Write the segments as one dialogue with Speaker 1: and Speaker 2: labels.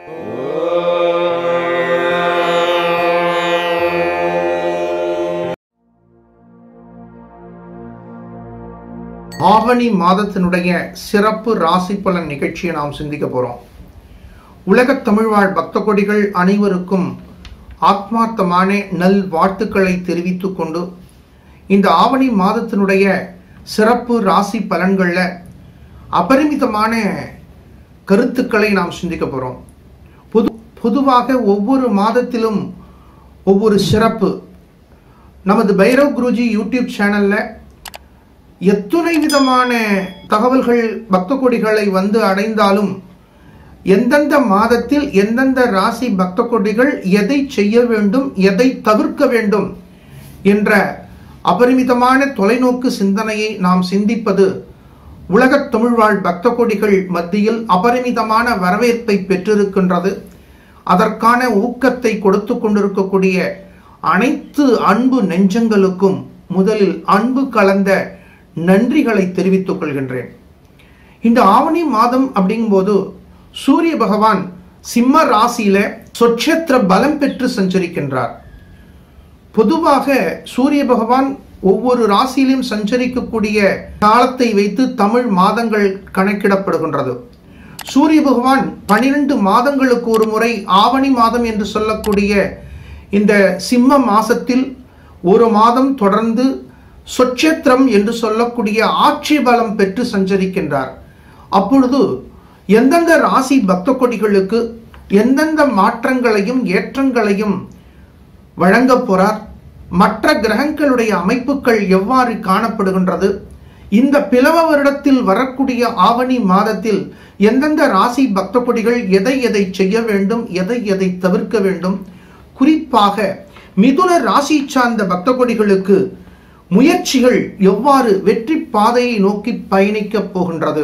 Speaker 1: ஆவணி மாதத்தினுடைய சிறப்பு ராசி பலன் நிகழ்ச்சியை நாம் சிந்திக்க போறோம் உலகத் தமிழ்வாழ் பக்த கொடிகள் அனைவருக்கும் ஆத்மார்த்தமான நல் வாழ்த்துக்களை தெரிவித்துக் கொண்டு இந்த ஆவணி மாதத்தினுடைய சிறப்பு ராசி பலன்கள்ல அபரிமிதமான கருத்துக்களை நாம் சிந்திக்க போறோம் பொது பொதுவாக ஒவ்வொரு மாதத்திலும் ஒவ்வொரு சிறப்பு நமது பைரவ் குருஜி யூடியூப் சேனல்ல எத்துணை விதமான தகவல்கள் பக்த கொடிகளை வந்து அடைந்தாலும் எந்தெந்த மாதத்தில் எந்தெந்த ராசி பக்த கொடிகள் எதை செய்ய வேண்டும் எதை தவிர்க்க வேண்டும் என்ற அபரிமிதமான தொலைநோக்கு சிந்தனையை நாம் சிந்திப்பது உலகத் தமிழ்வாழ் பக்த கொடிகள் மத்தியில் அபரிமிதமான வரவேற்பை பெற்றிருக்கின்றது அதற்கான ஊக்கத்தை கொடுத்து கொண்டிருக்கக்கூடிய அனைத்து அன்பு நெஞ்சங்களுக்கும் முதலில் அன்பு கலந்த நன்றிகளை தெரிவித்துக் கொள்கின்றேன் இந்த ஆவணி மாதம் அப்படிங்கும்போது சூரிய பகவான் சிம்ம ராசியில சொச்சேத்திர பலம் பெற்று சஞ்சரிக்கின்றார் பொதுவாக சூரிய பகவான் ஒவ்வொரு ராசியிலும் சஞ்சரிக்கக்கூடிய காலத்தை வைத்து தமிழ் மாதங்கள் கணக்கிடப்படுகின்றது சூரிய பகவான் பனிரெண்டு மாதங்களுக்கு ஒரு முறை ஆவணி மாதம் என்று சொல்லக்கூடிய இந்த சிம்ம மாசத்தில் ஒரு மாதம் தொடர்ந்து சொச்சேத்திரம் என்று சொல்லக்கூடிய ஆட்சி பலம் பெற்று சஞ்சரிக்கின்றார் அப்பொழுது எந்தெந்த ராசி பக்த கொடிகளுக்கு எந்தெந்த மாற்றங்களையும் ஏற்றங்களையும் வழங்க போறார் மற்ற கிரகங்களுடைய அமைப்புகள் எவ்வாறு காணப்படுகின்றது இந்த பிளவ வருடத்தில் வரக்கூடிய ஆவணி மாதத்தில் எந்தெந்த ராசி பக்த கொடிகள் எதை எதை செய்ய வேண்டும் எதை எதை தவிர்க்க வேண்டும் குறிப்பாக மிதுன ராசி சார்ந்த பக்த கொடிகளுக்கு முயற்சிகள் எவ்வாறு வெற்றி பாதையை நோக்கி பயணிக்கப் போகின்றது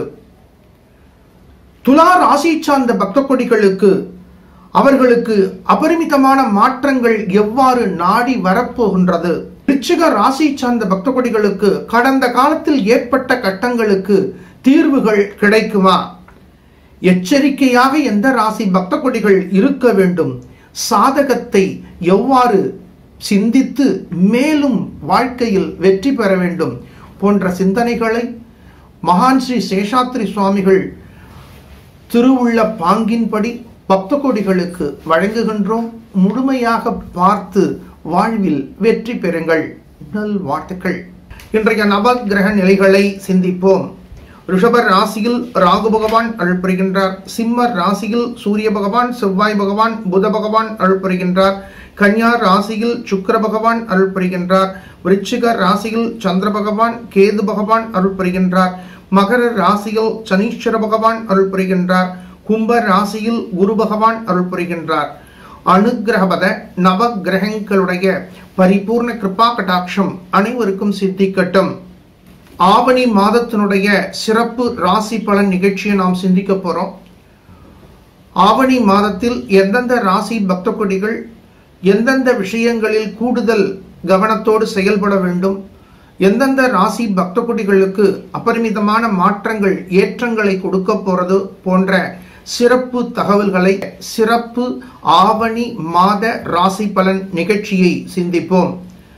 Speaker 1: துலா ராசி சார்ந்த பக்த கொடிகளுக்கு அவர்களுக்கு அபரிமிதமான மாற்றங்கள் எவ்வாறு நாடி வரப்போகின்றது ரிச்சிக ராசி சார்ந்த பக்த கொடிகளுக்கு கடந்த காலத்தில் ஏற்பட்ட கட்டங்களுக்கு தீர்வுகள் கிடைக்குமா எச்சரிக்கையாக எந்த ராசி பக்த கொடிகள் இருக்க வேண்டும் சாதகத்தை எவ்வாறு சிந்தித்து மேலும் வாழ்க்கையில் வெற்றி பெற வேண்டும் போன்ற சிந்தனைகளை மகான் ஸ்ரீ சேஷாத்ரி சுவாமிகள் திருவுள்ள பாங்கின்படி பக்த கொடிகளுக்கு வழங்குகின்றோம் முழுமையாக பார்த்து வாழ்வில் வெற்றி பெறுங்கள் நல் வாழ்த்துக்கள் இன்றைய நவ கிரக நிலைகளை சிந்திப்போம் ரிஷபர் ராசியில் ராகு பகவான் அருள் புரிகின்றார் சிம்மர் ராசியில் சூரிய பகவான் செவ்வாய் பகவான் புத பகவான் அருள் புரிகின்றார் கன்யா ராசியில் சுக்கர பகவான் அருள் புரிகின்றார் விருச்சிக ராசியில் சந்திர பகவான் கேது பகவான் அருள் புரிகின்றார் மகர ராசியில் சனீஸ்வர பகவான் அருள் புரிகின்றார் கும்ப ராசியில் குரு பகவான் அருள் புரிகின்றார் அனுகிரகபத நவ கிரகங்களுடைய பரிபூர்ண கிருபா கடாட்சம் அனைவருக்கும் சித்திக்கட்டும் ஆவணி மாதத்தினுடைய சிறப்பு ராசி பலன் நிகழ்ச்சியை நாம் சிந்திக்க போறோம் ஆவணி மாதத்தில் எந்தெந்த ராசி பக்த கொடிகள் எந்தெந்த விஷயங்களில் கூடுதல் கவனத்தோடு செயல்பட வேண்டும் எந்தெந்த ராசி பக்த கொடிகளுக்கு அபரிமிதமான மாற்றங்கள் ஏற்றங்களை கொடுக்க போறது போன்ற சிறப்பு தகவல்களை சிறப்பு ஆவணி மாத ராசி பலன் நிகழ்ச்சியை சிந்திப்போம்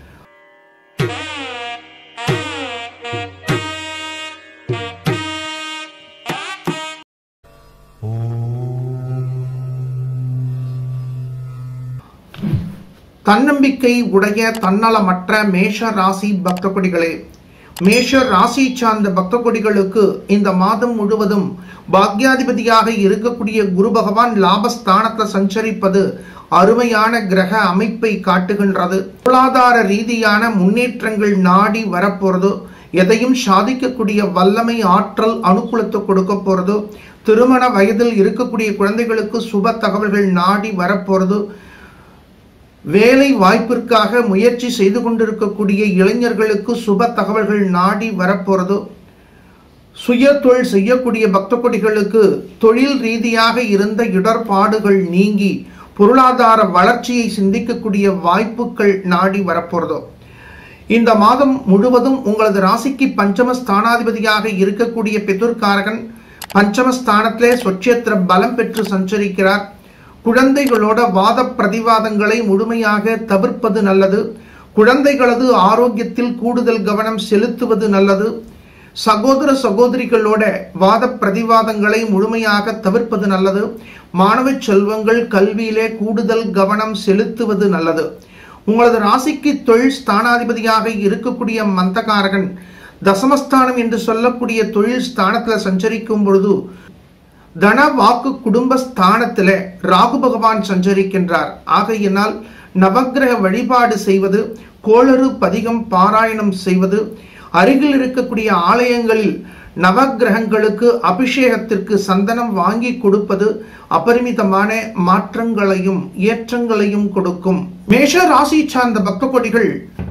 Speaker 1: தன்னம்பிக்கை உடைய தன்னலமற்ற மேஷ ராசி பக்த கொடிகளே மேஷ ராசி சார்ந்த பக்த கொடிகளுக்கு இந்த மாதம் முழுவதும் பாக்யாதிபதியாக இருக்கக்கூடிய குரு பகவான் லாபஸ்தானத்தை சஞ்சரிப்பது அருமையான கிரக அமைப்பை காட்டுகின்றது பொருளாதார ரீதியான முன்னேற்றங்கள் நாடி வரப்போறது எதையும் சாதிக்கக்கூடிய வல்லமை ஆற்றல் அனுகூலத்தை கொடுக்க போறது திருமண வயதில் இருக்கக்கூடிய குழந்தைகளுக்கு சுப தகவல்கள் நாடி வரப்போறது வேலை வாய்ப்பிற்காக முயற்சி செய்து கொண்டிருக்கக்கூடிய இளைஞர்களுக்கு சுப தகவல்கள் நாடி வரப்போறது சுய தொழில் செய்யக்கூடிய பக்த கொடிகளுக்கு தொழில் ரீதியாக இருந்த இடர்பாடுகள் நீங்கி பொருளாதார வளர்ச்சியை சிந்திக்கக்கூடிய வாய்ப்புகள் நாடி வரப்போறதோ இந்த மாதம் முழுவதும் உங்களது ராசிக்கு பஞ்சம ஸ்தானாதிபதியாக இருக்கக்கூடிய பிதுர்காரகன் பஞ்சம ஸ்தானத்திலே சொச்சேத்திர பலம் பெற்று சஞ்சரிக்கிறார் குழந்தைகளோட வாத பிரதிவாதங்களை முழுமையாக தவிர்ப்பது நல்லது குழந்தைகளது ஆரோக்கியத்தில் கூடுதல் கவனம் செலுத்துவது நல்லது சகோதர சகோதரிகளோட வாத பிரதிவாதங்களை முழுமையாக தவிர்ப்பது நல்லது மாணவ செல்வங்கள் கல்வியிலே கூடுதல் கவனம் செலுத்துவது நல்லது உங்களது ராசிக்கு தொழில் ஸ்தானாதிபதியாக இருக்கக்கூடிய மந்தகாரகன் தசமஸ்தானம் என்று சொல்லக்கூடிய தொழில் ஸ்தானத்துல சஞ்சரிக்கும் பொழுது தன வாக்கு குடும்ப ஸ்தானத்துல ராகு பகவான் சஞ்சரிக்கின்றார் ஆகையினால் நவக்கிரக வழிபாடு செய்வது கோளறு பதிகம் பாராயணம் செய்வது அருகில் இருக்கக்கூடிய ஆலயங்களில் நவக்கிரகங்களுக்கு அபிஷேகத்திற்கு சந்தனம் வாங்கி கொடுப்பது அபரிமிதமான மாற்றங்களையும் ஏற்றங்களையும் கொடுக்கும் மேஷ ராசி சார்ந்த பக்த கொடிகள்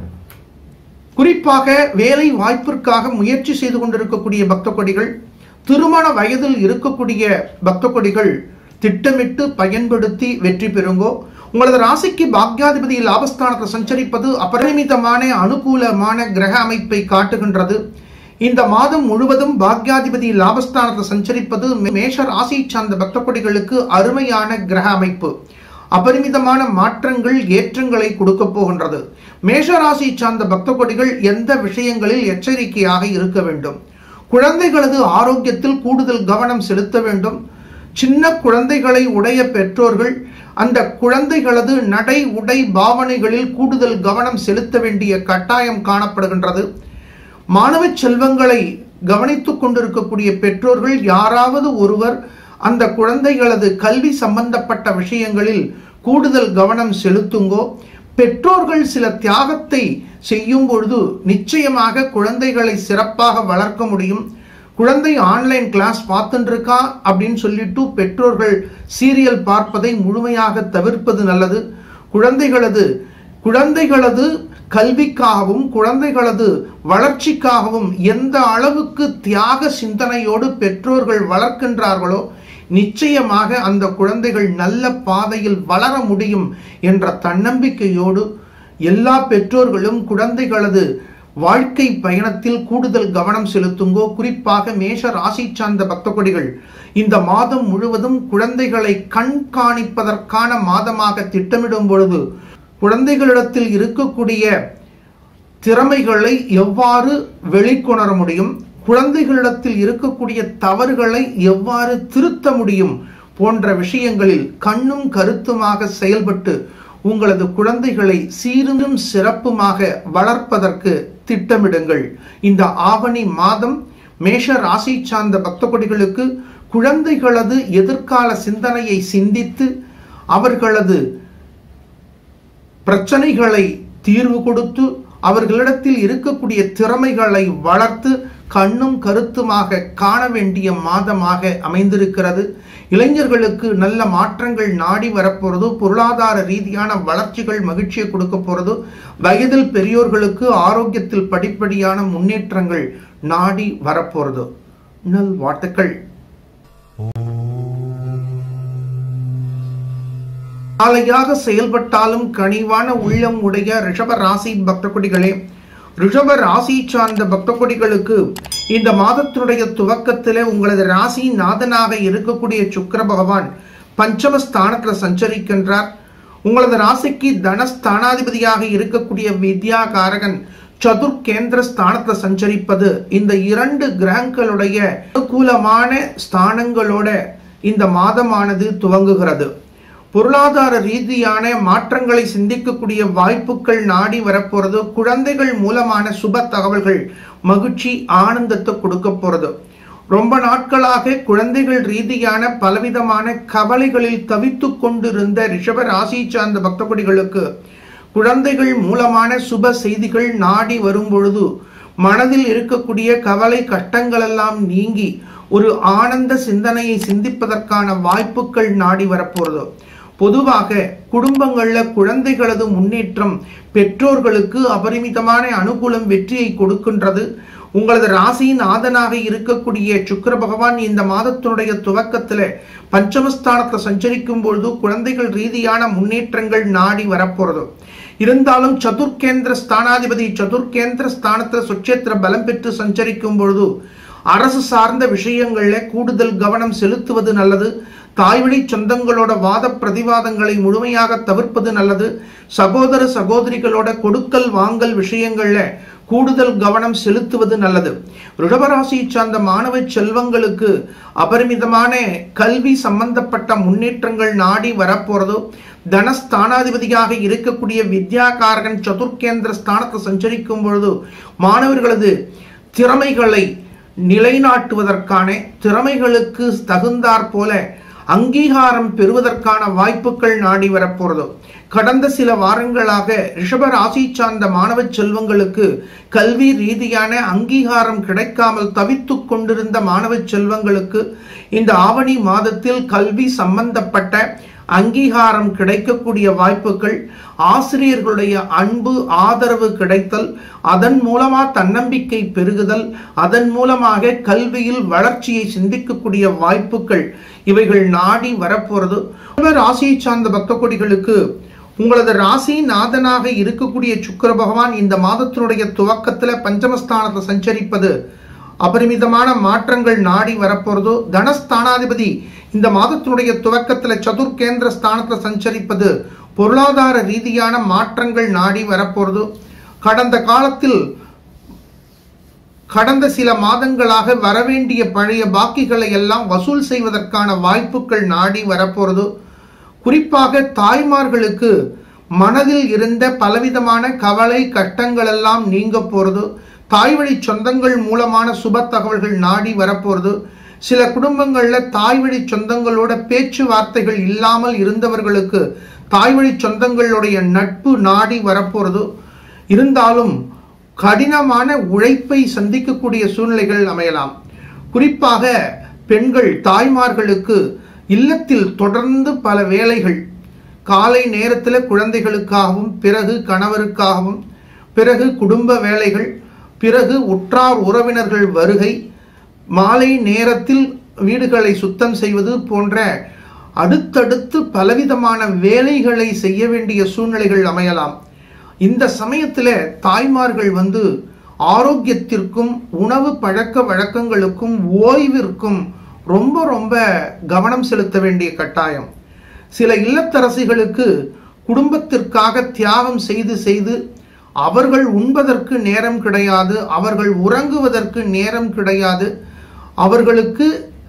Speaker 1: குறிப்பாக வேலை வாய்ப்பிற்காக முயற்சி செய்து கொண்டிருக்கக்கூடிய பக்த கொடிகள் திருமண வயதில் இருக்கக்கூடிய பக்த கொடிகள் திட்டமிட்டு பயன்படுத்தி வெற்றி பெறுங்கோ உங்களது ராசிக்கு பாக்யாதிபதி லாபஸ்தானத்தை சஞ்சரிப்பது அபரிமிதமான அனுகூலமான கிரக அமைப்பை காட்டுகின்றது இந்த மாதம் முழுவதும் பாக்யாதிபதி லாபஸ்தானத்தை சஞ்சரிப்பது மேஷ ராசி சார்ந்த பக்த கொடிகளுக்கு அருமையான கிரக அமைப்பு அபரிமிதமான மாற்றங்கள் ஏற்றங்களை கொடுக்க போகின்றது மேஷராசி சார்ந்த பக்த கொடிகள் எந்த விஷயங்களில் எச்சரிக்கையாக இருக்க வேண்டும் குழந்தைகளது ஆரோக்கியத்தில் கூடுதல் கவனம் செலுத்த வேண்டும் சின்ன குழந்தைகளை உடைய பெற்றோர்கள் அந்த குழந்தைகளது நடை உடை பாவனைகளில் கூடுதல் கவனம் செலுத்த வேண்டிய கட்டாயம் காணப்படுகின்றது மாணவ செல்வங்களை கவனித்துக் கொண்டிருக்கக்கூடிய பெற்றோர்கள் யாராவது ஒருவர் அந்த குழந்தைகளது கல்வி சம்பந்தப்பட்ட விஷயங்களில் கூடுதல் கவனம் செலுத்துங்கோ பெற்றோர்கள் சில தியாகத்தை செய்யும் பொழுது நிச்சயமாக குழந்தைகளை சிறப்பாக வளர்க்க முடியும் குழந்தை ஆன்லைன் கிளாஸ் பார்த்துட்டு இருக்கா அப்படின்னு சொல்லிட்டு பெற்றோர்கள் சீரியல் பார்ப்பதை முழுமையாக தவிர்ப்பது நல்லது குழந்தைகளது குழந்தைகளது கல்விக்காகவும் குழந்தைகளது வளர்ச்சிக்காகவும் எந்த அளவுக்கு தியாக சிந்தனையோடு பெற்றோர்கள் வளர்க்கின்றார்களோ நிச்சயமாக அந்த குழந்தைகள் நல்ல பாதையில் வளர முடியும் என்ற தன்னம்பிக்கையோடு எல்லா பெற்றோர்களும் குழந்தைகளது வாழ்க்கை பயணத்தில் கூடுதல் கவனம் செலுத்துங்கோ குறிப்பாக மேஷ ராசி சார்ந்த பக்த கொடிகள் இந்த மாதம் முழுவதும் குழந்தைகளை கண்காணிப்பதற்கான மாதமாக திட்டமிடும் பொழுது குழந்தைகளிடத்தில் இருக்கக்கூடிய திறமைகளை எவ்வாறு வெளிக்கொணர முடியும் குழந்தைகளிடத்தில் இருக்கக்கூடிய தவறுகளை எவ்வாறு திருத்த முடியும் போன்ற விஷயங்களில் கண்ணும் கருத்துமாக செயல்பட்டு உங்களது குழந்தைகளை சீரும் சிறப்புமாக வளர்ப்பதற்கு திட்டமிடுங்கள் இந்த ஆவணி மாதம் மேஷ ராசி சார்ந்த பக்த கொடிகளுக்கு குழந்தைகளது எதிர்கால சிந்தனையை சிந்தித்து அவர்களது பிரச்சனைகளை தீர்வு கொடுத்து அவர்களிடத்தில் இருக்கக்கூடிய திறமைகளை வளர்த்து கண்ணும் கருத்துமாக காண வேண்டிய மாதமாக அமைந்திருக்கிறது இளைஞர்களுக்கு நல்ல மாற்றங்கள் நாடி வரப்போறது பொருளாதார ரீதியான வளர்ச்சிகள் மகிழ்ச்சியை கொடுக்க போறது வயதில் பெரியோர்களுக்கு ஆரோக்கியத்தில் படிப்படியான முன்னேற்றங்கள் நாடி வரப்போறது நல் வாழ்த்துக்கள் நாளையாக செயல்பட்டாலும் கனிவான உள்ளம் உடைய ரிஷப ராசி பக்த கொடிகளே ரிஷப ராசி சார்ந்த பக்த கொடிகளுக்கு இந்த மாதத்தினுடைய துவக்கத்திலே உங்களது ராசி நாதனாக இருக்கக்கூடிய சுக்கர பகவான் பஞ்சம ஸ்தானத்துல சஞ்சரிக்கின்றார் உங்களது ராசிக்கு தனஸ்தானாதிபதியாக இருக்கக்கூடிய வித்யாகாரகன் சதுர் கேந்திர ஸ்தானத்துல சஞ்சரிப்பது இந்த இரண்டு கிரகங்களுடைய அனுகூலமான ஸ்தானங்களோட இந்த மாதமானது துவங்குகிறது பொருளாதார ரீதியான மாற்றங்களை சிந்திக்கக்கூடிய வாய்ப்புகள் நாடி வரப்போறது குழந்தைகள் மூலமான சுப தகவல்கள் மகிழ்ச்சி ஆனந்தத்தை கொடுக்க போறது ரொம்ப நாட்களாக குழந்தைகள் ரீதியான பலவிதமான கவலைகளில் தவித்து கொண்டிருந்த ரிஷப ராசி சார்ந்த பக்தகுடிகளுக்கு குழந்தைகள் மூலமான சுப செய்திகள் நாடி வரும் பொழுது மனதில் இருக்கக்கூடிய கவலை கஷ்டங்களெல்லாம் நீங்கி ஒரு ஆனந்த சிந்தனையை சிந்திப்பதற்கான வாய்ப்புகள் நாடி வரப்போறது பொதுவாக குடும்பங்கள்ல குழந்தைகளது முன்னேற்றம் பெற்றோர்களுக்கு அபரிமிதமான அனுகூலம் வெற்றியை கொடுக்கின்றது உங்களது ராசியின் ஆதனாக இருக்கக்கூடிய சுக்கர பகவான் இந்த மாதத்தினுடைய துவக்கத்துல பஞ்சமஸ்தானத்துல சஞ்சரிக்கும் பொழுது குழந்தைகள் ரீதியான முன்னேற்றங்கள் நாடி வரப்போறது இருந்தாலும் சதுர்கேந்திர ஸ்தானாதிபதி சதுர்கேந்திர ஸ்தானத்துல சுட்சேத்திர பலம் பெற்று சஞ்சரிக்கும் பொழுது அரசு சார்ந்த விஷயங்கள்ல கூடுதல் கவனம் செலுத்துவது நல்லது தாய்வழி சொந்தங்களோட வாத பிரதிவாதங்களை முழுமையாக தவிர்ப்பது நல்லது சகோதர சகோதரிகளோட கொடுக்கல் வாங்கல் விஷயங்கள்ல கூடுதல் கவனம் செலுத்துவது நல்லது ரிஷபராசியை சார்ந்த மாணவ செல்வங்களுக்கு அபரிமிதமான கல்வி சம்பந்தப்பட்ட முன்னேற்றங்கள் நாடி வரப்போறதோ தனஸ்தானாதிபதியாக இருக்கக்கூடிய வித்யாகாரகன் சதுர்கேந்திர ஸ்தானத்தை சஞ்சரிக்கும் பொழுது மாணவர்களது திறமைகளை நிலைநாட்டுவதற்கான திறமைகளுக்கு தகுந்தாற் போல அங்கீகாரம் பெறுவதற்கான வாய்ப்புகள் நாடி வரப்போறது கடந்த சில வாரங்களாக ரிஷப ராசி சார்ந்த மாணவ செல்வங்களுக்கு கல்வி ரீதியான அங்கீகாரம் கிடைக்காமல் தவித்துக் கொண்டிருந்த மாணவ செல்வங்களுக்கு இந்த ஆவணி மாதத்தில் கல்வி சம்பந்தப்பட்ட அங்கீகாரம் கிடைக்கக்கூடிய வாய்ப்புகள் ஆசிரியர்களுடைய அன்பு ஆதரவு கிடைத்தல் அதன் மூலமா தன்னம்பிக்கை பெருகுதல் அதன் மூலமாக கல்வியில் வளர்ச்சியை சிந்திக்கக்கூடிய வாய்ப்புகள் இவைகள் நாடி வரப்போறது ராசியை சார்ந்த பக்த கொடிகளுக்கு உங்களது ராசி நாதனாக இருக்கக்கூடிய சுக்கர பகவான் இந்த மாதத்தினுடைய துவக்கத்துல பஞ்சமஸ்தானத்தை சஞ்சரிப்பது அபரிமிதமான மாற்றங்கள் நாடி வரப்போறதோ தனஸ்தானாதிபதி இந்த மாதத்தினுடைய துவக்கத்துல சதுர்கேந்திர ஸ்தானத்துல சஞ்சரிப்பது பொருளாதார ரீதியான மாற்றங்கள் நாடி வரப்போறதோ கடந்த காலத்தில் கடந்த சில மாதங்களாக வரவேண்டிய பழைய பாக்கிகளை எல்லாம் வசூல் செய்வதற்கான வாய்ப்புகள் நாடி வரப்போறது குறிப்பாக தாய்மார்களுக்கு மனதில் இருந்த பலவிதமான கவலை கஷ்டங்கள் எல்லாம் நீங்க போறது தாய்வழி சொந்தங்கள் மூலமான சுப தகவல்கள் நாடி வரப்போறது சில குடும்பங்கள்ல தாய்வழி சொந்தங்களோட பேச்சுவார்த்தைகள் இல்லாமல் இருந்தவர்களுக்கு தாய்வழி சொந்தங்களுடைய நட்பு நாடி வரப்போறது இருந்தாலும் கடினமான உழைப்பை சந்திக்கக்கூடிய சூழ்நிலைகள் அமையலாம் குறிப்பாக பெண்கள் தாய்மார்களுக்கு இல்லத்தில் தொடர்ந்து பல வேலைகள் காலை நேரத்தில் குழந்தைகளுக்காகவும் பிறகு கணவருக்காகவும் பிறகு குடும்ப வேலைகள் பிறகு உற்றார் உறவினர்கள் வருகை மாலை நேரத்தில் வீடுகளை சுத்தம் செய்வது போன்ற அடுத்தடுத்து பலவிதமான வேலைகளை செய்ய வேண்டிய சூழ்நிலைகள் அமையலாம் இந்த சமயத்தில் தாய்மார்கள் வந்து ஆரோக்கியத்திற்கும் உணவு பழக்க வழக்கங்களுக்கும் ஓய்விற்கும் ரொம்ப ரொம்ப கவனம் செலுத்த வேண்டிய கட்டாயம் சில இல்லத்தரசிகளுக்கு குடும்பத்திற்காக தியாகம் செய்து செய்து அவர்கள் உண்பதற்கு நேரம் கிடையாது அவர்கள் உறங்குவதற்கு நேரம் கிடையாது அவர்களுக்கு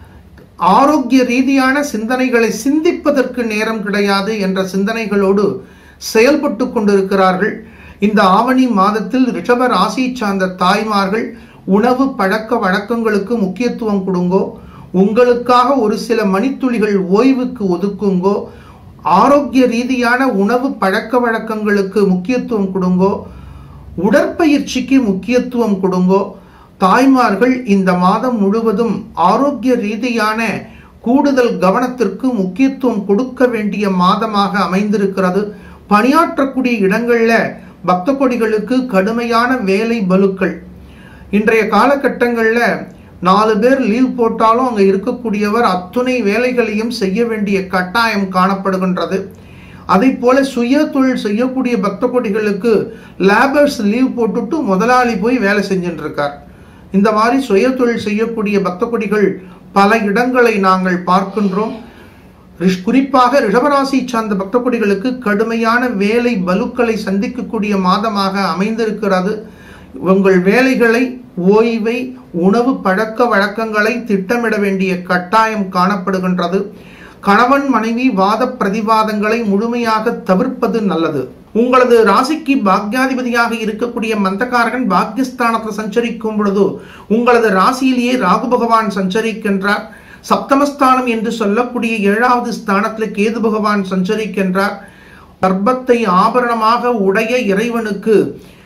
Speaker 1: ஆரோக்கிய ரீதியான சிந்தனைகளை சிந்திப்பதற்கு நேரம் கிடையாது என்ற சிந்தனைகளோடு செயல்பட்டு கொண்டிருக்கிறார்கள் இந்த ஆவணி மாதத்தில் ரிஷப ராசியை சார்ந்த தாய்மார்கள் உணவு பழக்க வழக்கங்களுக்கு முக்கியத்துவம் கொடுங்கோ உங்களுக்காக ஒரு சில மணித்துளிகள் ஓய்வுக்கு ஒதுக்குங்கோ ஆரோக்கிய ரீதியான உணவு பழக்க வழக்கங்களுக்கு முக்கியத்துவம் கொடுங்கோ உடற்பயிற்சிக்கு முக்கியத்துவம் கொடுங்கோ தாய்மார்கள் இந்த மாதம் முழுவதும் ஆரோக்கிய ரீதியான கூடுதல் கவனத்திற்கு முக்கியத்துவம் கொடுக்க வேண்டிய மாதமாக அமைந்திருக்கிறது பணியாற்றக்கூடிய இடங்கள்ல பக்த கொடிகளுக்கு கடுமையான வேலை பலுக்கள் இன்றைய காலகட்டங்களில் நாலு பேர் லீவ் போட்டாலும் அங்கே இருக்கக்கூடியவர் அத்துணை வேலைகளையும் செய்ய வேண்டிய கட்டாயம் காணப்படுகின்றது அதை போல சுய தொழில் செய்யக்கூடிய பக்த கொடிகளுக்கு லேபர்ஸ் லீவ் போட்டுட்டு முதலாளி போய் வேலை செஞ்சுட்டு இருக்கார் இந்த மாதிரி சுய தொழில் செய்யக்கூடிய பக்த கொடிகள் பல இடங்களை நாங்கள் பார்க்கின்றோம் ரிஷ்- குறிப்பாக ரிஷபராசி சார்ந்த பக்த கொடிகளுக்கு கடுமையான வேலை பலுக்களை சந்திக்கக்கூடிய மாதமாக அமைந்திருக்கிறது உங்கள் வேலைகளை ஓய்வை உணவு பழக்க வழக்கங்களை திட்டமிட வேண்டிய கட்டாயம் காணப்படுகின்றது கணவன் மனைவி வாத பிரதிவாதங்களை முழுமையாக தவிர்ப்பது நல்லது உங்களது ராசிக்கு பாக்யாதிபதியாக இருக்கக்கூடிய மந்தகாரகன் பாக்யஸ்தானத்தில் சஞ்சரிக்கும் பொழுது உங்களது ராசியிலேயே ராகு பகவான் சஞ்சரிக்கின்றார் சப்தமஸ்தானம் என்று சொல்லக்கூடிய ஏழாவது ஸ்தானத்தில் கேது பகவான் சஞ்சரிக்கின்றார் கர்ப்பத்தை ஆபரணமாக உடைய இறைவனுக்கு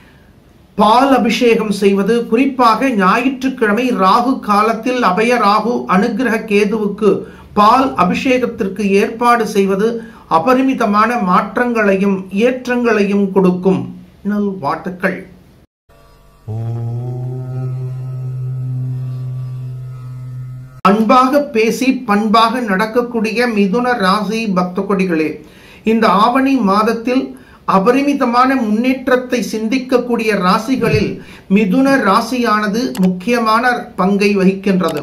Speaker 1: பால் அபிஷேகம் செய்வது குறிப்பாக ஞாயிற்றுக்கிழமை ராகு காலத்தில் அபய ராகு அனுக்கிரக கேதுவுக்கு பால் அபிஷேகத்திற்கு ஏற்பாடு செய்வது அபரிமிதமான மாற்றங்களையும் ஏற்றங்களையும் கொடுக்கும் நல் வாழ்த்துக்கள் அன்பாக பேசி பண்பாக நடக்கக்கூடிய மிதுன ராசி பக்த கொடிகளே இந்த ஆவணி மாதத்தில் அபரிமிதமான முன்னேற்றத்தை சிந்திக்கக்கூடிய ராசிகளில் மிதுன ராசியானது முக்கியமான பங்கை வகிக்கின்றது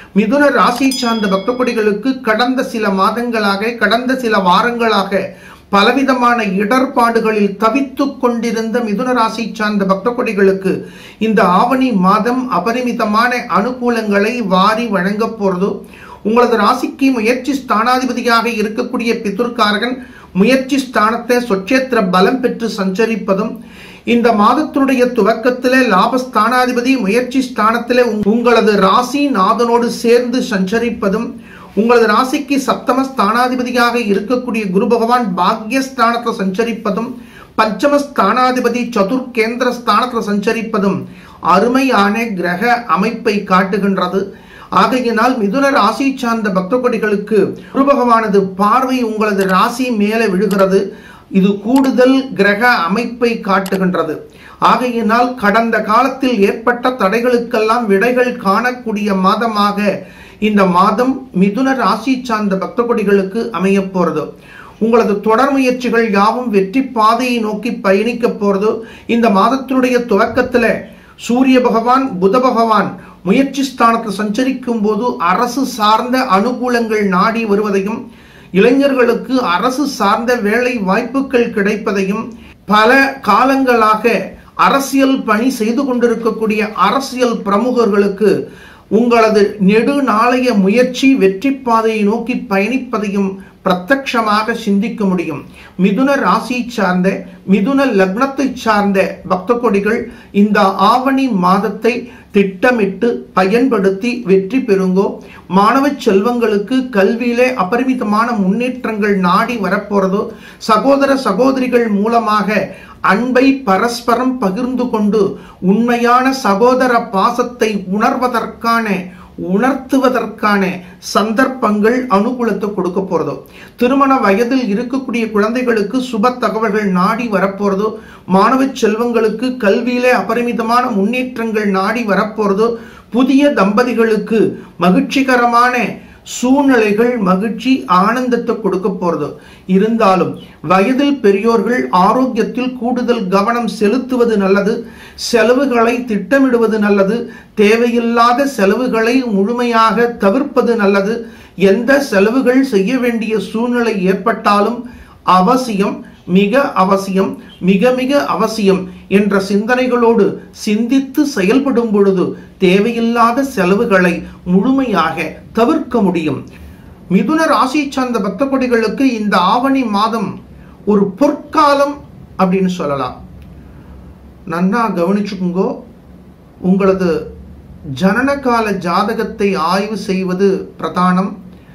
Speaker 1: மிதுன ராசி சார்ந்த பக்த கொடிகளுக்கு கடந்த சில மாதங்களாக கடந்த சில வாரங்களாக பலவிதமான இடர்பாடுகளில் தவித்துக் கொண்டிருந்த மிதுன ராசி சார்ந்த பக்த கொடிகளுக்கு இந்த ஆவணி மாதம் அபரிமிதமான அனுகூலங்களை வாரி வழங்க போறது உங்களது ராசிக்கு முயற்சி ஸ்தானாதிபதியாக இருக்கக்கூடிய பிதுர்காரகன் முயற்சி ஸ்தானத்தை சொச்சேத்திர பலம் பெற்று சஞ்சரிப்பதும் இந்த மாதத்தினுடைய துவக்கத்திலே லாபஸ்தானாதிபதி முயற்சி ஸ்தானத்திலே உங்களது ராசி நாதனோடு சேர்ந்து சஞ்சரிப்பதும் உங்களது ராசிக்கு சப்தம ஸ்தானாதிபதியாக இருக்கக்கூடிய குரு பகவான் பாக்யஸ்தானத்தில் சஞ்சரிப்பதும் பஞ்சம ஸ்தானாதிபதி சதுர் கேந்திர ஸ்தானத்தில் சஞ்சரிப்பதும் அருமையான கிரக அமைப்பை காட்டுகின்றது ஆகையினால் மிதுன ராசி சார்ந்த பக்த கொடிகளுக்கு குரு பகவானது பார்வை உங்களது ராசி மேலே விழுகிறது இது கூடுதல் கிரக அமைப்பை காட்டுகின்றது ஆகையினால் கடந்த காலத்தில் ஏற்பட்ட தடைகளுக்கெல்லாம் விடைகள் காணக்கூடிய மாதமாக இந்த மாதம் மிதுன ராசி சார்ந்த பக்த கொடிகளுக்கு அமைய போறது உங்களது தொடர் முயற்சிகள் யாவும் வெற்றி பாதையை நோக்கி பயணிக்க போறது இந்த மாதத்தினுடைய துவக்கத்துல சூரிய பகவான் புத பகவான் முயற்சி ஸ்தானத்தில் சஞ்சரிக்கும் போது அரசு சார்ந்த அனுகூலங்கள் நாடி வருவதையும் இளைஞர்களுக்கு அரசு சார்ந்த வேலை வாய்ப்புகள் கிடைப்பதையும் பல காலங்களாக அரசியல் பணி செய்து கொண்டிருக்கக்கூடிய அரசியல் பிரமுகர்களுக்கு உங்களது நெடுநாளைய முயற்சி வெற்றி பாதையை நோக்கி பயணிப்பதையும் பிரத்யட்சமாக சிந்திக்க முடியும் மிதுன ராசி சார்ந்த மிதுன லக்னத்தை சார்ந்த பக்த கொடிகள் இந்த ஆவணி மாதத்தை திட்டமிட்டு பயன்படுத்தி வெற்றி பெறுங்கோ மாணவ செல்வங்களுக்கு கல்வியிலே அபரிமிதமான முன்னேற்றங்கள் நாடி வரப்போறதோ சகோதர சகோதரிகள் மூலமாக அன்பை பரஸ்பரம் பகிர்ந்து கொண்டு உண்மையான சகோதர பாசத்தை உணர்வதற்கான உணர்த்துவதற்கான சந்தர்ப்பங்கள் அனுகூலத்தை கொடுக்க போறதோ திருமண வயதில் இருக்கக்கூடிய குழந்தைகளுக்கு சுப தகவல்கள் நாடி வரப்போறதோ மாணவ செல்வங்களுக்கு கல்வியிலே அபரிமிதமான முன்னேற்றங்கள் நாடி வரப்போறதோ புதிய தம்பதிகளுக்கு மகிழ்ச்சிகரமான சூழ்நிலைகள் மகிழ்ச்சி ஆனந்தத்தை கொடுக்க போறது இருந்தாலும் வயதில் பெரியோர்கள் ஆரோக்கியத்தில் கூடுதல் கவனம் செலுத்துவது நல்லது செலவுகளை திட்டமிடுவது நல்லது தேவையில்லாத செலவுகளை முழுமையாக தவிர்ப்பது நல்லது எந்த செலவுகள் செய்ய வேண்டிய சூழ்நிலை ஏற்பட்டாலும் அவசியம் மிக அவசியம் மிக மிக அவசியம் என்ற சிந்தனைகளோடு சிந்தித்து செயல்படும் பொழுது தேவையில்லாத செலவுகளை முழுமையாக தவிர்க்க முடியும் மிதுன ராசி சார்ந்த பக்த கொடிகளுக்கு இந்த ஆவணி மாதம் ஒரு பொற்காலம் அப்படின்னு சொல்லலாம் நன்னா கவனிச்சுக்குங்கோ உங்களது ஜனனகால ஜாதகத்தை ஆய்வு செய்வது பிரதானம்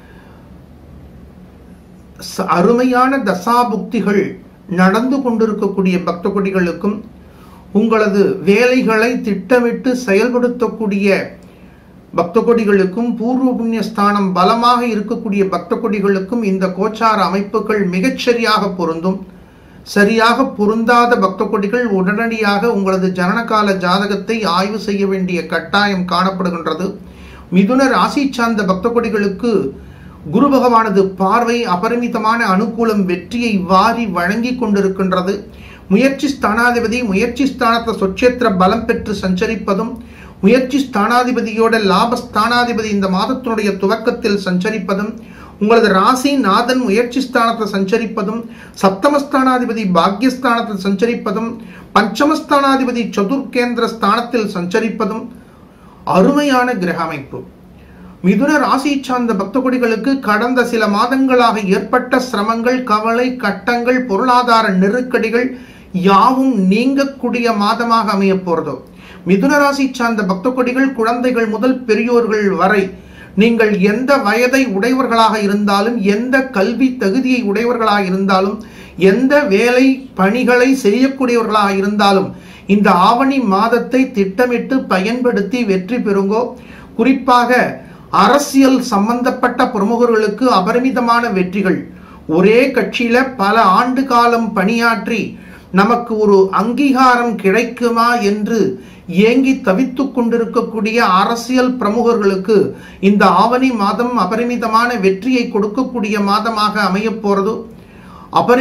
Speaker 1: ச- அருமையான தசாபுக்திகள் நடந்து கொண்டிருக்கக்கூடிய பக்த கொடிகளுக்கும் உங்களது வேலைகளை திட்டமிட்டு செயல்படுத்தக்கூடிய பக்த கொடிகளுக்கும் பூர்வ புண்ணிய ஸ்தானம் பலமாக இருக்கக்கூடிய பக்த கொடிகளுக்கும் இந்த கோச்சார அமைப்புகள் மிகச்சரியாக பொருந்தும் சரியாக பொருந்தாத பக்த கொடிகள் உடனடியாக உங்களது ஜனனகால ஜாதகத்தை ஆய்வு செய்ய வேண்டிய கட்டாயம் காணப்படுகின்றது மிதுன ராசி சார்ந்த பக்த கொடிகளுக்கு குரு பகவானது பார்வை அபரிமிதமான அனுகூலம் வெற்றியை வாரி வழங்கி கொண்டிருக்கின்றது முயற்சி ஸ்தானாதிபதி முயற்சி ஸ்தானத்தை சொச்சேத்திர பலம் பெற்று சஞ்சரிப்பதும் முயற்சி ஸ்தானாதிபதியோட லாப ஸ்தானாதிபதி இந்த மாதத்தினுடைய துவக்கத்தில் சஞ்சரிப்பதும் உங்களது ராசி நாதன் முயற்சி ஸ்தானத்தில் சஞ்சரிப்பதும் சப்தமஸ்தானாதிபதி பாக்யஸ்தானத்தில் சஞ்சரிப்பதும் பஞ்சமஸ்தானாதிபதி சதுர்கேந்திர ஸ்தானத்தில் சஞ்சரிப்பதும் அருமையான கிரக அமைப்பு மிதுன ராசி சார்ந்த பக்த கொடிகளுக்கு கடந்த சில மாதங்களாக ஏற்பட்ட சிரமங்கள் கவலை கட்டங்கள் பொருளாதார நெருக்கடிகள் யாவும் நீங்கக்கூடிய மாதமாக அமைய போறதோ மிதுன ராசி சார்ந்த பக்த கொடிகள் குழந்தைகள் முதல் பெரியோர்கள் வரை நீங்கள் எந்த வயதை உடையவர்களாக இருந்தாலும் எந்த கல்வி தகுதியை உடையவர்களாக இருந்தாலும் எந்த வேலை பணிகளை செய்யக்கூடியவர்களாக இருந்தாலும் இந்த ஆவணி மாதத்தை திட்டமிட்டு பயன்படுத்தி வெற்றி பெறுங்கோ குறிப்பாக அரசியல் சம்பந்தப்பட்ட பிரமுகர்களுக்கு அபரிமிதமான வெற்றிகள் ஒரே கட்சியில பல ஆண்டு காலம் பணியாற்றி நமக்கு ஒரு அங்கீகாரம் கிடைக்குமா என்று ஏங்கி தவித்துக் கொண்டிருக்கக்கூடிய அரசியல் பிரமுகர்களுக்கு இந்த ஆவணி மாதம் அபரிமிதமான வெற்றியை கொடுக்கக்கூடிய மாதமாக அமையப் போறது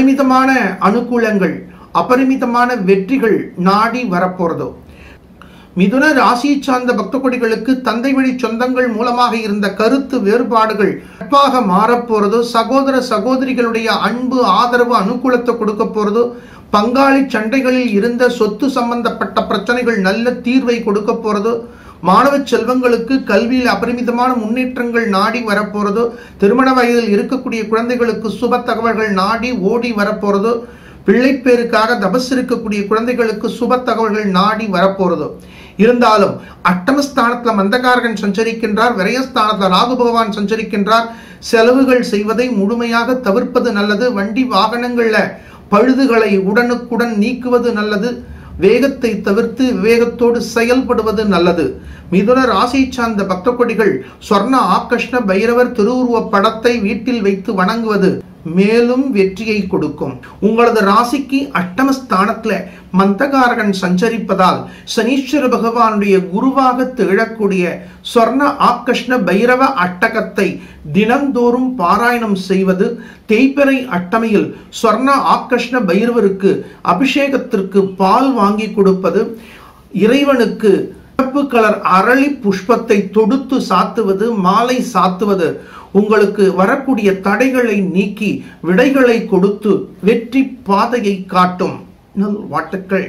Speaker 1: அபரிமிதமான அனுகூலங்கள் அபரிமிதமான வெற்றிகள் நாடி வரப்போறதோ மிதுன ராசியை சார்ந்த பக்த கொடிகளுக்கு தந்தை வழி சொந்தங்கள் மூலமாக இருந்த கருத்து வேறுபாடுகள் நட்பாக மாறப்போறதோ சகோதர சகோதரிகளுடைய அன்பு ஆதரவு அனுகூலத்தை கொடுக்க போறதோ பங்காளி சண்டைகளில் இருந்த சொத்து சம்பந்தப்பட்ட பிரச்சனைகள் நல்ல தீர்வை கொடுக்க போறதோ மாணவ செல்வங்களுக்கு கல்வியில் அபரிமிதமான முன்னேற்றங்கள் நாடி வரப்போறதோ திருமண வயதில் இருக்கக்கூடிய குழந்தைகளுக்கு சுப தகவல்கள் நாடி ஓடி வரப்போறதோ பிள்ளைப்பேருக்காக தபஸ் இருக்கக்கூடிய குழந்தைகளுக்கு சுப தகவல்கள் நாடி வரப்போறதோ இருந்தாலும் அட்டமஸ்தானத்துல மந்தகாரகன் சஞ்சரிக்கின்றார் விரயஸ்தானத்துல ராகு பகவான் சஞ்சரிக்கின்றார் செலவுகள் செய்வதை முழுமையாக தவிர்ப்பது நல்லது வண்டி வாகனங்கள்ல பழுதுகளை உடனுக்குடன் நீக்குவது நல்லது வேகத்தை தவிர்த்து விவேகத்தோடு செயல்படுவது நல்லது மிதுன ராசி சார்ந்த பக்த கொடிகள் சொர்ண ஆகர்ஷ்ண பைரவர் திருவுருவ படத்தை வீட்டில் வைத்து வணங்குவது மேலும் வெற்றியை கொடுக்கும் உங்களது ராசிக்கு அட்டமஸ்தானத்துல மந்தகாரகன் சஞ்சரிப்பதால் சனீஸ்வர பகவானுடைய குருவாக திகழக்கூடிய சொர்ண ஆகர்ஷ்ண பைரவ அட்டகத்தை தினந்தோறும் பாராயணம் செய்வது தேய்பிறை அட்டமையில் சொர்ண ஆகர்ஷ்ண பைரவருக்கு அபிஷேகத்திற்கு பால் வாங்கி கொடுப்பது இறைவனுக்கு சிவப்பு கலர் அரளி புஷ்பத்தை தொடுத்து சாத்துவது மாலை சாத்துவது உங்களுக்கு வரக்கூடிய தடைகளை நீக்கி விடைகளை கொடுத்து வெற்றி பாதையை காட்டும் நல் வாழ்த்துக்கள்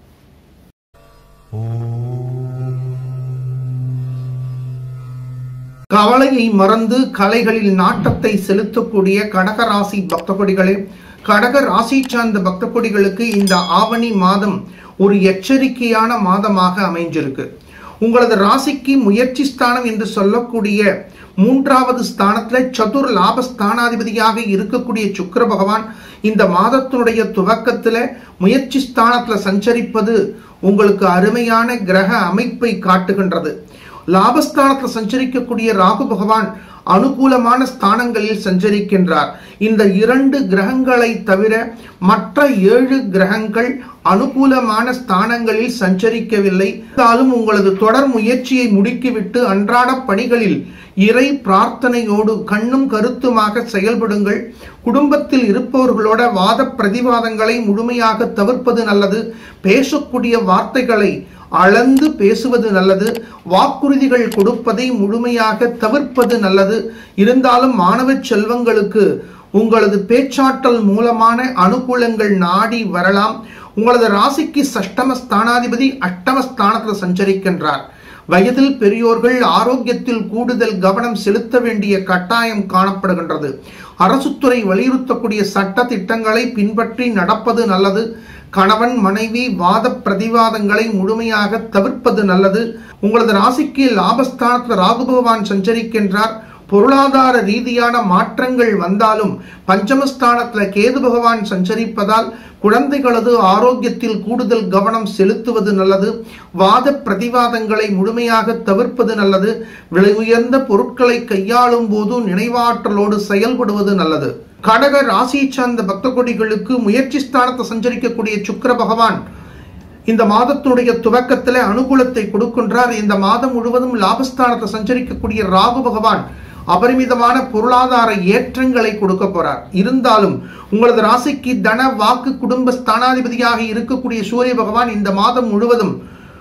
Speaker 1: கவலையை மறந்து கலைகளில் நாட்டத்தை செலுத்தக்கூடிய கடகராசி பக்த கொடிகளே கடக ராசி சார்ந்த பக்த கொடிகளுக்கு இந்த ஆவணி மாதம் ஒரு எச்சரிக்கையான மாதமாக அமைஞ்சிருக்கு உங்களது ராசிக்கு முயற்சி ஸ்தானம் என்று சொல்லக்கூடிய மூன்றாவது ஸ்தானத்துல சதுர் லாப ஸ்தானாதிபதியாக இருக்கக்கூடிய சுக்கிர பகவான் இந்த மாதத்தினுடைய துவக்கத்துல முயற்சி ஸ்தானத்துல சஞ்சரிப்பது உங்களுக்கு அருமையான கிரக அமைப்பை காட்டுகின்றது லாபஸ்தானத்தில் சஞ்சரிக்கக்கூடிய ராகு பகவான் அனுகூலமான ஸ்தானங்களில் சஞ்சரிக்கின்றார் இந்த இரண்டு கிரகங்களை தவிர மற்ற ஏழு கிரகங்கள் அனுகூலமான ஸ்தானங்களில் சஞ்சரிக்கவில்லை இருந்தாலும் உங்களது தொடர் முயற்சியை முடுக்கிவிட்டு அன்றாட பணிகளில் இறை பிரார்த்தனையோடு கண்ணும் கருத்துமாக செயல்படுங்கள் குடும்பத்தில் இருப்பவர்களோட வாத பிரதிவாதங்களை முழுமையாக தவிர்ப்பது நல்லது பேசக்கூடிய வார்த்தைகளை அளந்து பேசுவது நல்லது வாக்குறுதிகள் கொடுப்பதை முழுமையாக தவிர்ப்பது நல்லது இருந்தாலும் மாணவ செல்வங்களுக்கு உங்களது பேச்சாற்றல் மூலமான அனுகூலங்கள் நாடி வரலாம் உங்களது ராசிக்கு சஷ்டம ஸ்தானாதிபதி அஷ்டம ஸ்தானத்தில் சஞ்சரிக்கின்றார் வயதில் பெரியோர்கள் ஆரோக்கியத்தில் கூடுதல் கவனம் செலுத்த வேண்டிய கட்டாயம் காணப்படுகின்றது அரசுத்துறை வலியுறுத்தக்கூடிய சட்ட திட்டங்களை பின்பற்றி நடப்பது நல்லது கணவன் மனைவி வாத பிரதிவாதங்களை முழுமையாக தவிர்ப்பது நல்லது உங்களது ராசிக்கு லாபஸ்தானத்தில் ராகு பகவான் சஞ்சரிக்கின்றார் பொருளாதார ரீதியான மாற்றங்கள் வந்தாலும் பஞ்சமஸ்தானத்துல கேது பகவான் சஞ்சரிப்பதால் குழந்தைகளது ஆரோக்கியத்தில் கூடுதல் கவனம் செலுத்துவது நல்லது வாத பிரதிவாதங்களை முழுமையாக தவிர்ப்பது நல்லது விலை உயர்ந்த பொருட்களை கையாளும் போது நினைவாற்றலோடு செயல்படுவது நல்லது கடக ராசியை சார்ந்த பக்த கொடிகளுக்கு முயற்சி ஸ்தானத்தை சஞ்சரிக்கக்கூடிய சுக்கிர பகவான் இந்த மாதத்துடைய துவக்கத்தில் அனுகூலத்தை கொடுக்கின்றார் இந்த மாதம் முழுவதும் லாபஸ்தானத்தை சஞ்சரிக்கக்கூடிய ராகு பகவான் அபரிமிதமான பொருளாதார ஏற்றங்களை கொடுக்க போறார் இருந்தாலும் உங்களது ராசிக்கு தன வாக்கு குடும்ப ஸ்தானாதிபதியாக இருக்கக்கூடிய சூரிய பகவான் இந்த மாதம் முழுவதும்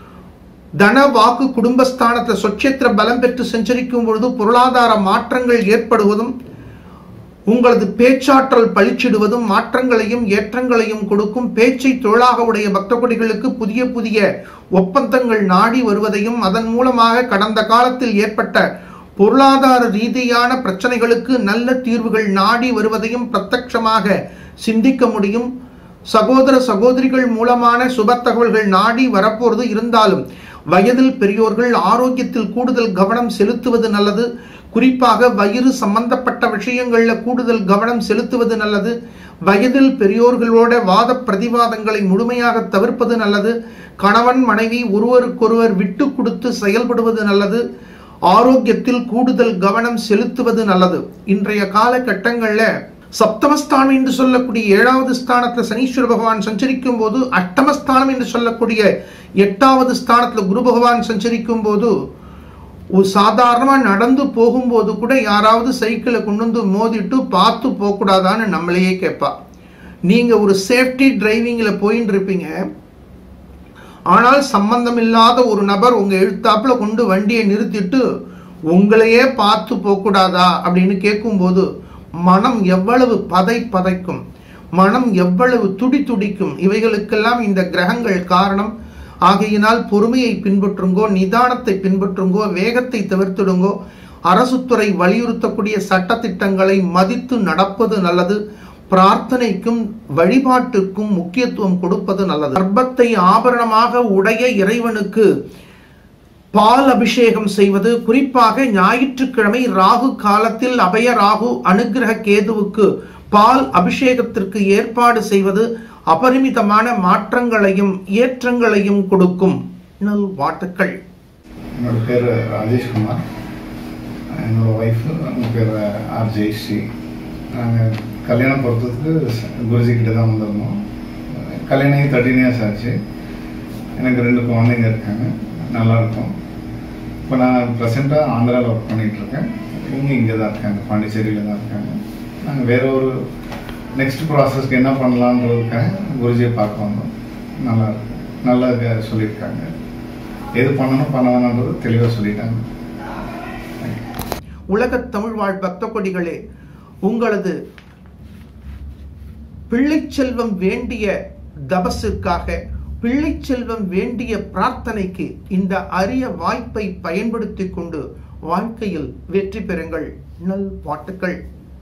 Speaker 1: தன வாக்கு குடும்பஸ்தானத்தில் சொச்சேத்திர பலம் பெற்று சஞ்சரிக்கும் பொழுது பொருளாதார மாற்றங்கள் ஏற்படுவதும் உங்களது பேச்சாற்றல் பளிச்சிடுவதும் மாற்றங்களையும் ஏற்றங்களையும் கொடுக்கும் பேச்சை தொழிலாக உடைய பக்த கொடிகளுக்கு புதிய புதிய ஒப்பந்தங்கள் நாடி வருவதையும் அதன் மூலமாக கடந்த காலத்தில் ஏற்பட்ட பொருளாதார ரீதியான பிரச்சனைகளுக்கு நல்ல தீர்வுகள் நாடி வருவதையும் பிரத்யட்சமாக சிந்திக்க முடியும் சகோதர சகோதரிகள் மூலமான சுப தகவல்கள் நாடி வரப்போறது இருந்தாலும் வயதில் பெரியோர்கள் ஆரோக்கியத்தில் கூடுதல் கவனம் செலுத்துவது நல்லது குறிப்பாக வயிறு சம்பந்தப்பட்ட விஷயங்கள்ல கூடுதல் கவனம் செலுத்துவது நல்லது வயதில் பெரியோர்களோட வாத பிரதிவாதங்களை முழுமையாக தவிர்ப்பது நல்லது கணவன் மனைவி ஒருவருக்கொருவர் விட்டு கொடுத்து செயல்படுவது நல்லது ஆரோக்கியத்தில் கூடுதல் கவனம் செலுத்துவது நல்லது இன்றைய காலகட்டங்கள்ல சப்தமஸ்தானம் என்று சொல்லக்கூடிய ஏழாவது ஸ்தானத்துல சனீஸ்வர பகவான் சஞ்சரிக்கும் போது அஷ்டமஸ்தானம் என்று சொல்லக்கூடிய எட்டாவது ஸ்தானத்துல குரு பகவான் சஞ்சரிக்கும் போது ஒரு சாதாரணமா நடந்து போகும்போது கூட யாராவது சைக்கிளை கொண்டு வந்து மோதிட்டு பார்த்து போகக்கூடாதான்னு நம்மளையே கேட்பா நீங்க ஒரு சேஃப்டி டிரைவிங்ல போயின்னு இருப்பீங்க ஆனால் சம்பந்தம் இல்லாத ஒரு நபர் உங்க எழுத்தாப்புல கொண்டு வண்டியை நிறுத்திட்டு உங்களையே பார்த்து போகக்கூடாதா அப்படின்னு கேட்கும்போது மனம் எவ்வளவு பதை பதைக்கும் மனம் எவ்வளவு துடி துடிக்கும் இவைகளுக்கெல்லாம் இந்த கிரகங்கள் காரணம் ஆகையினால் பொறுமையை பின்பற்றுங்கோ நிதானத்தை பின்பற்றுங்கோ வேகத்தை தவிர்த்திடுங்கோ அரசுத்துறை வலியுறுத்தக்கூடிய சட்டத்திட்டங்களை மதித்து நடப்பது நல்லது பிரார்த்தனைக்கும் வழிபாட்டிற்கும் முக்கியத்துவம் கொடுப்பது நல்லது கர்ப்பத்தை ஆபரணமாக உடைய இறைவனுக்கு பால் அபிஷேகம் செய்வது குறிப்பாக ஞாயிற்றுக்கிழமை ராகு காலத்தில் அபய ராகு அனுகிரக கேதுவுக்கு பால் அபிஷேகத்திற்கு ஏற்பாடு செய்வது அபரிமிதமான மாற்றங்களையும் ஏற்றங்களையும் கொடுக்கும் நல் வாட்டுக்கள்
Speaker 2: என்னோட பேர் ராஜேஷ்குமார் என்னோட ஒய்ஃபு அவங்க பேர் ஆர் ஜெயஸ்ரீ நாங்கள் கல்யாணம் பொறுத்ததுக்கு குருஜி கிட்ட தான் வந்திருந்தோம் கல்யாணம் தேர்ட்டின் இயர்ஸ் ஆச்சு எனக்கு ரெண்டு குழந்தைங்க இருக்காங்க நல்லா இருக்கும் இப்போ நான் ப்ரெசெண்டாக ஆந்திராவில் ஒர்க் பண்ணிகிட்ருக்கேன் இவங்க இங்கே தான் இருக்காங்க பாண்டிச்சேரியில் தான் இருக்காங்க நாங்கள் வேற ஒரு நெக்ஸ்ட் ப்ராசஸ்க்கு என்ன பண்ணலான்றதுக்காக குருஜியை பார்க்க வந்தோம் நல்லா இருக்கு நல்லா இருக்கு சொல்லியிருக்காங்க எது பண்ணணும் பண்ண வேணான்றது தெளிவாக சொல்லிட்டாங்க
Speaker 1: உலகத் தமிழ் வாழ் பக்த கொடிகளே உங்களது பிள்ளை செல்வம் வேண்டிய தபஸிற்காக பிள்ளை செல்வம் வேண்டிய பிரார்த்தனைக்கு இந்த அரிய வாய்ப்பை பயன்படுத்திக் கொண்டு வாழ்க்கையில் வெற்றி பெறுங்கள் நல் பாட்டுக்கள்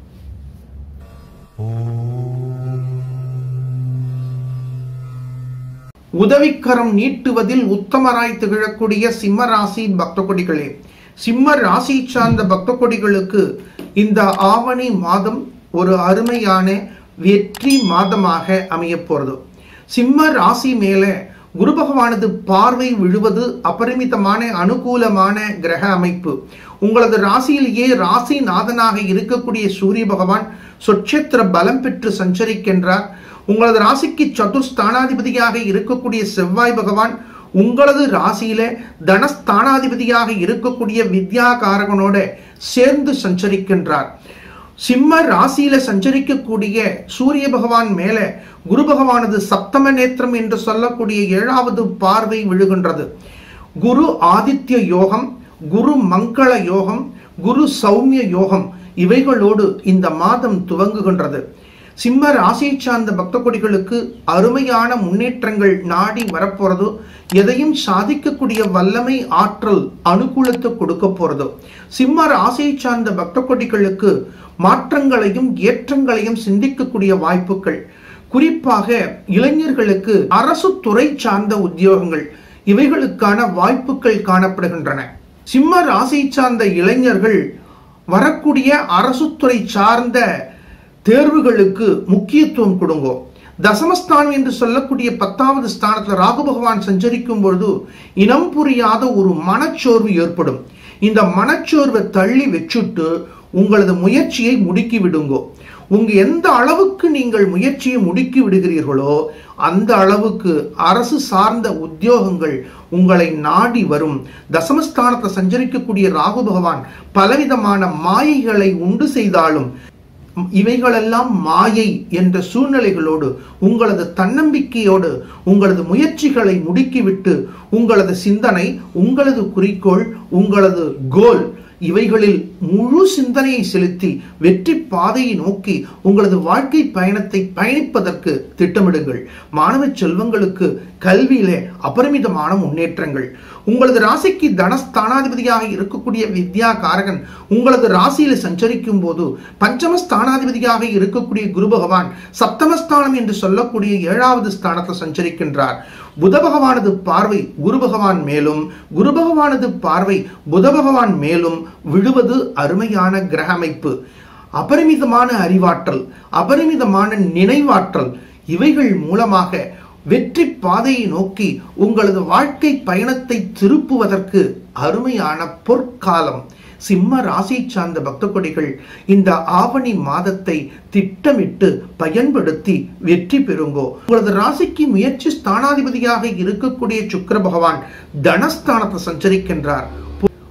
Speaker 1: உதவிக்கரம் நீட்டுவதில் உத்தமராய் திகழக்கூடிய சிம்ம ராசி பக்த கொடிகளே சிம்ம ராசி சார்ந்த பக்த கொடிகளுக்கு இந்த ஆவணி மாதம் ஒரு அருமையான வெற்றி மாதமாக அமைய போறது சிம்ம ராசி மேல குரு பகவானது பார்வை விழுவது அபரிமிதமான அனுகூலமான கிரக அமைப்பு உங்களது ராசியிலேயே ராசி நாதனாக இருக்கக்கூடிய சூரிய பகவான் சொட்சத்திர பலம் பெற்று சஞ்சரிக்கின்றார் உங்களது ராசிக்கு சதுர்ஸ்தானாதிபதியாக இருக்கக்கூடிய செவ்வாய் பகவான் உங்களது ராசியில தனஸ்தானாதிபதியாக இருக்கக்கூடிய வித்யாகாரகனோட சேர்ந்து சஞ்சரிக்கின்றார் சிம்ம ராசியில சஞ்சரிக்கக்கூடிய சூரிய பகவான் மேல குரு பகவானது சப்தம நேத்திரம் என்று சொல்லக்கூடிய ஏழாவது பார்வை விழுகின்றது குரு ஆதித்ய யோகம் குரு மங்கள யோகம் குரு சௌமிய யோகம் இவைகளோடு இந்த மாதம் துவங்குகின்றது சிம்ம ராசியை சார்ந்த பக்த கொடிகளுக்கு அருமையான முன்னேற்றங்கள் நாடி வரப்போறது எதையும் சாதிக்கக்கூடிய வல்லமை ஆற்றல் அனுகூலத்தை கொடுக்க போறது சிம்ம ராசியை சார்ந்த பக்த கொடிகளுக்கு மாற்றங்களையும் ஏற்றங்களையும் சிந்திக்கக்கூடிய வாய்ப்புகள் குறிப்பாக இளைஞர்களுக்கு அரசு துறை சார்ந்த உத்தியோகங்கள் இவைகளுக்கான வாய்ப்புகள் காணப்படுகின்றன சிம்ம ராசியை சார்ந்த இளைஞர்கள் வரக்கூடிய அரசு துறை சார்ந்த தேர்வுகளுக்கு முக்கியத்துவம் கொடுங்கோ தசமஸ்தானம் என்று சொல்லக்கூடிய பத்தாவது ஸ்தானத்துல ராகு பகவான் சஞ்சரிக்கும் பொழுது இனம் புரியாத ஒரு மனச்சோர்வு ஏற்படும் இந்த மனச்சோர்வை தள்ளி வச்சுட்டு உங்களது முயற்சியை முடுக்கி விடுங்கோ உங்க எந்த அளவுக்கு நீங்கள் முயற்சியை முடுக்கி விடுகிறீர்களோ அந்த அளவுக்கு அரசு சார்ந்த உத்தியோகங்கள் உங்களை நாடி வரும் தசமஸ்தானத்தை சஞ்சரிக்கக்கூடிய ராகு பகவான் பலவிதமான மாயைகளை உண்டு செய்தாலும் இவைகளெல்லாம் மாயை என்ற சூழ்நிலைகளோடு உங்களது தன்னம்பிக்கையோடு உங்களது முயற்சிகளை முடுக்கிவிட்டு உங்களது சிந்தனை உங்களது குறிக்கோள் உங்களது கோல் இவைகளில் முழு சிந்தனையை செலுத்தி வெற்றி பாதையை நோக்கி உங்களது வாழ்க்கை பயணத்தை பயணிப்பதற்கு திட்டமிடுங்கள் மாணவ செல்வங்களுக்கு கல்வியிலே அபரிமிதமான முன்னேற்றங்கள் உங்களது ராசிக்கு தனஸ்தானாதிபதியாக இருக்கக்கூடிய வித்யா காரகன் உங்களது ராசியில சஞ்சரிக்கும் போது பஞ்சம ஸ்தானாதிபதியாக இருக்கக்கூடிய குரு பகவான் சப்தமஸ்தானம் என்று சொல்லக்கூடிய ஏழாவது ஸ்தானத்தில் சஞ்சரிக்கின்றார் புத பகவானது பார்வை குரு பகவான் மேலும் குரு பகவானது பார்வை புத பகவான் மேலும் விழுவது அருமையான கிரக அமைப்பு அபரிமிதமான அறிவாற்றல் அபரிமிதமான நினைவாற்றல் இவைகள் மூலமாக வெற்றி பாதையை நோக்கி உங்களது வாழ்க்கை பயணத்தை திருப்புவதற்கு அருமையான பொற்காலம் சிம்ம ராசி சார்ந்த பக்த கொடிகள் இந்த ஆவணி மாதத்தை திட்டமிட்டு பயன்படுத்தி வெற்றி பெறுங்கோ உங்களது ராசிக்கு முயற்சி ஸ்தானாதிபதியாக இருக்கக்கூடிய சுக்கர பகவான் தனஸ்தானத்தை சஞ்சரிக்கின்றார்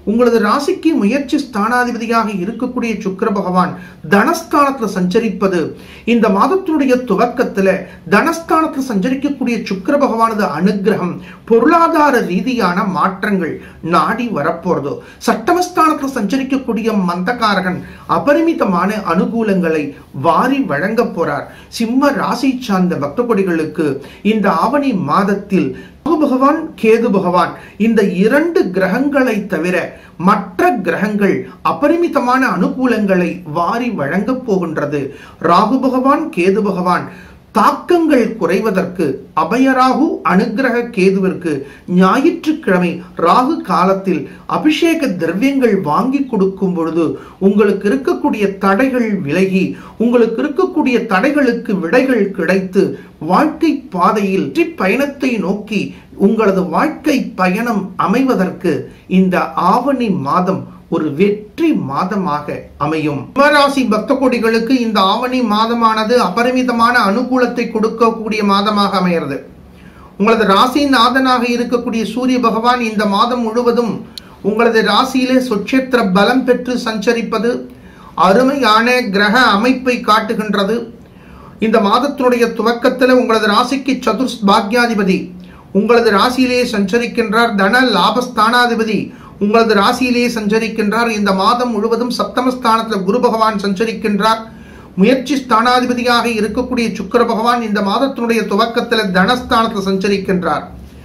Speaker 1: உங்களது ராசிக்கு முயற்சி ஸ்தானாதிபதியாக இருக்கக்கூடிய சுக்கிர பகவான் தனஸ்தானத்துல சஞ்சரிப்பது இந்த மாதத்தினுடைய துவக்கத்துல தனஸ்தானத்துல சஞ்சரிக்கக்கூடிய சுக்கிர பகவானது அனுகிரகம் பொருளாதார ரீதியான மாற்றங்கள் நாடி வரப்போறதோ சட்டமஸ்தானத்துல சஞ்சரிக்கக்கூடிய மந்தகாரகன் அபரிமிதமான அனுகூலங்களை வாரி வழங்க போறார் சிம்ம ராசி சார்ந்த பக்த கொடிகளுக்கு இந்த ஆவணி மாதத்தில் ராகு பகவான் கேது பகவான் இந்த இரண்டு கிரகங்களை தவிர மற்ற கிரகங்கள் அபரிமிதமான அனுகூலங்களை வாரி வழங்கப் போகின்றது ராகு பகவான் கேது பகவான் தாக்கங்கள் குறைவதற்கு அபயராகு அனுகிரக கேதுவிற்கு ஞாயிற்றுக்கிழமை ராகு காலத்தில் அபிஷேக திரவியங்கள் வாங்கி கொடுக்கும் பொழுது உங்களுக்கு இருக்கக்கூடிய தடைகள் விலகி உங்களுக்கு இருக்கக்கூடிய தடைகளுக்கு விடைகள் கிடைத்து வாழ்க்கை பாதையில் வெற்றி பயணத்தை நோக்கி உங்களது வாழ்க்கை பயணம் அமைவதற்கு இந்த ஆவணி மாதம் ஒரு வெற்றி மாதமாக அமையும் சிம்மராசி பக்த கோடிகளுக்கு இந்த ஆவணி மாதமானது அபரிமிதமான அனுகூலத்தை கொடுக்கக்கூடிய மாதமாக அமைகிறது உங்களது ராசி நாதனாக இருக்கக்கூடிய சூரிய பகவான் இந்த மாதம் முழுவதும் உங்களது ராசியிலே சொச்சேத்திர பலம் பெற்று சஞ்சரிப்பது அருமையான கிரக அமைப்பை காட்டுகின்றது இந்த மாதத்தினுடைய துவக்கத்தில் உங்களது ராசிக்கு சதுர்ஸ் பாக்யாதிபதி உங்களது ராசியிலே சஞ்சரிக்கின்றார் தன லாபஸ்தானாதிபதி உங்களது ராசியிலேயே சஞ்சரிக்கின்றார் இந்த மாதம் முழுவதும் சப்தமஸ்தானத்தில் குரு பகவான் சஞ்சரிக்கின்றார் முயற்சி ஸ்தானாதிபதியாக இருக்கக்கூடிய சுக்கர பகவான் இந்த மாதத்தினுடைய துவக்கத்தில் தனஸ்தானத்தில் சஞ்சரிக்கின்றார்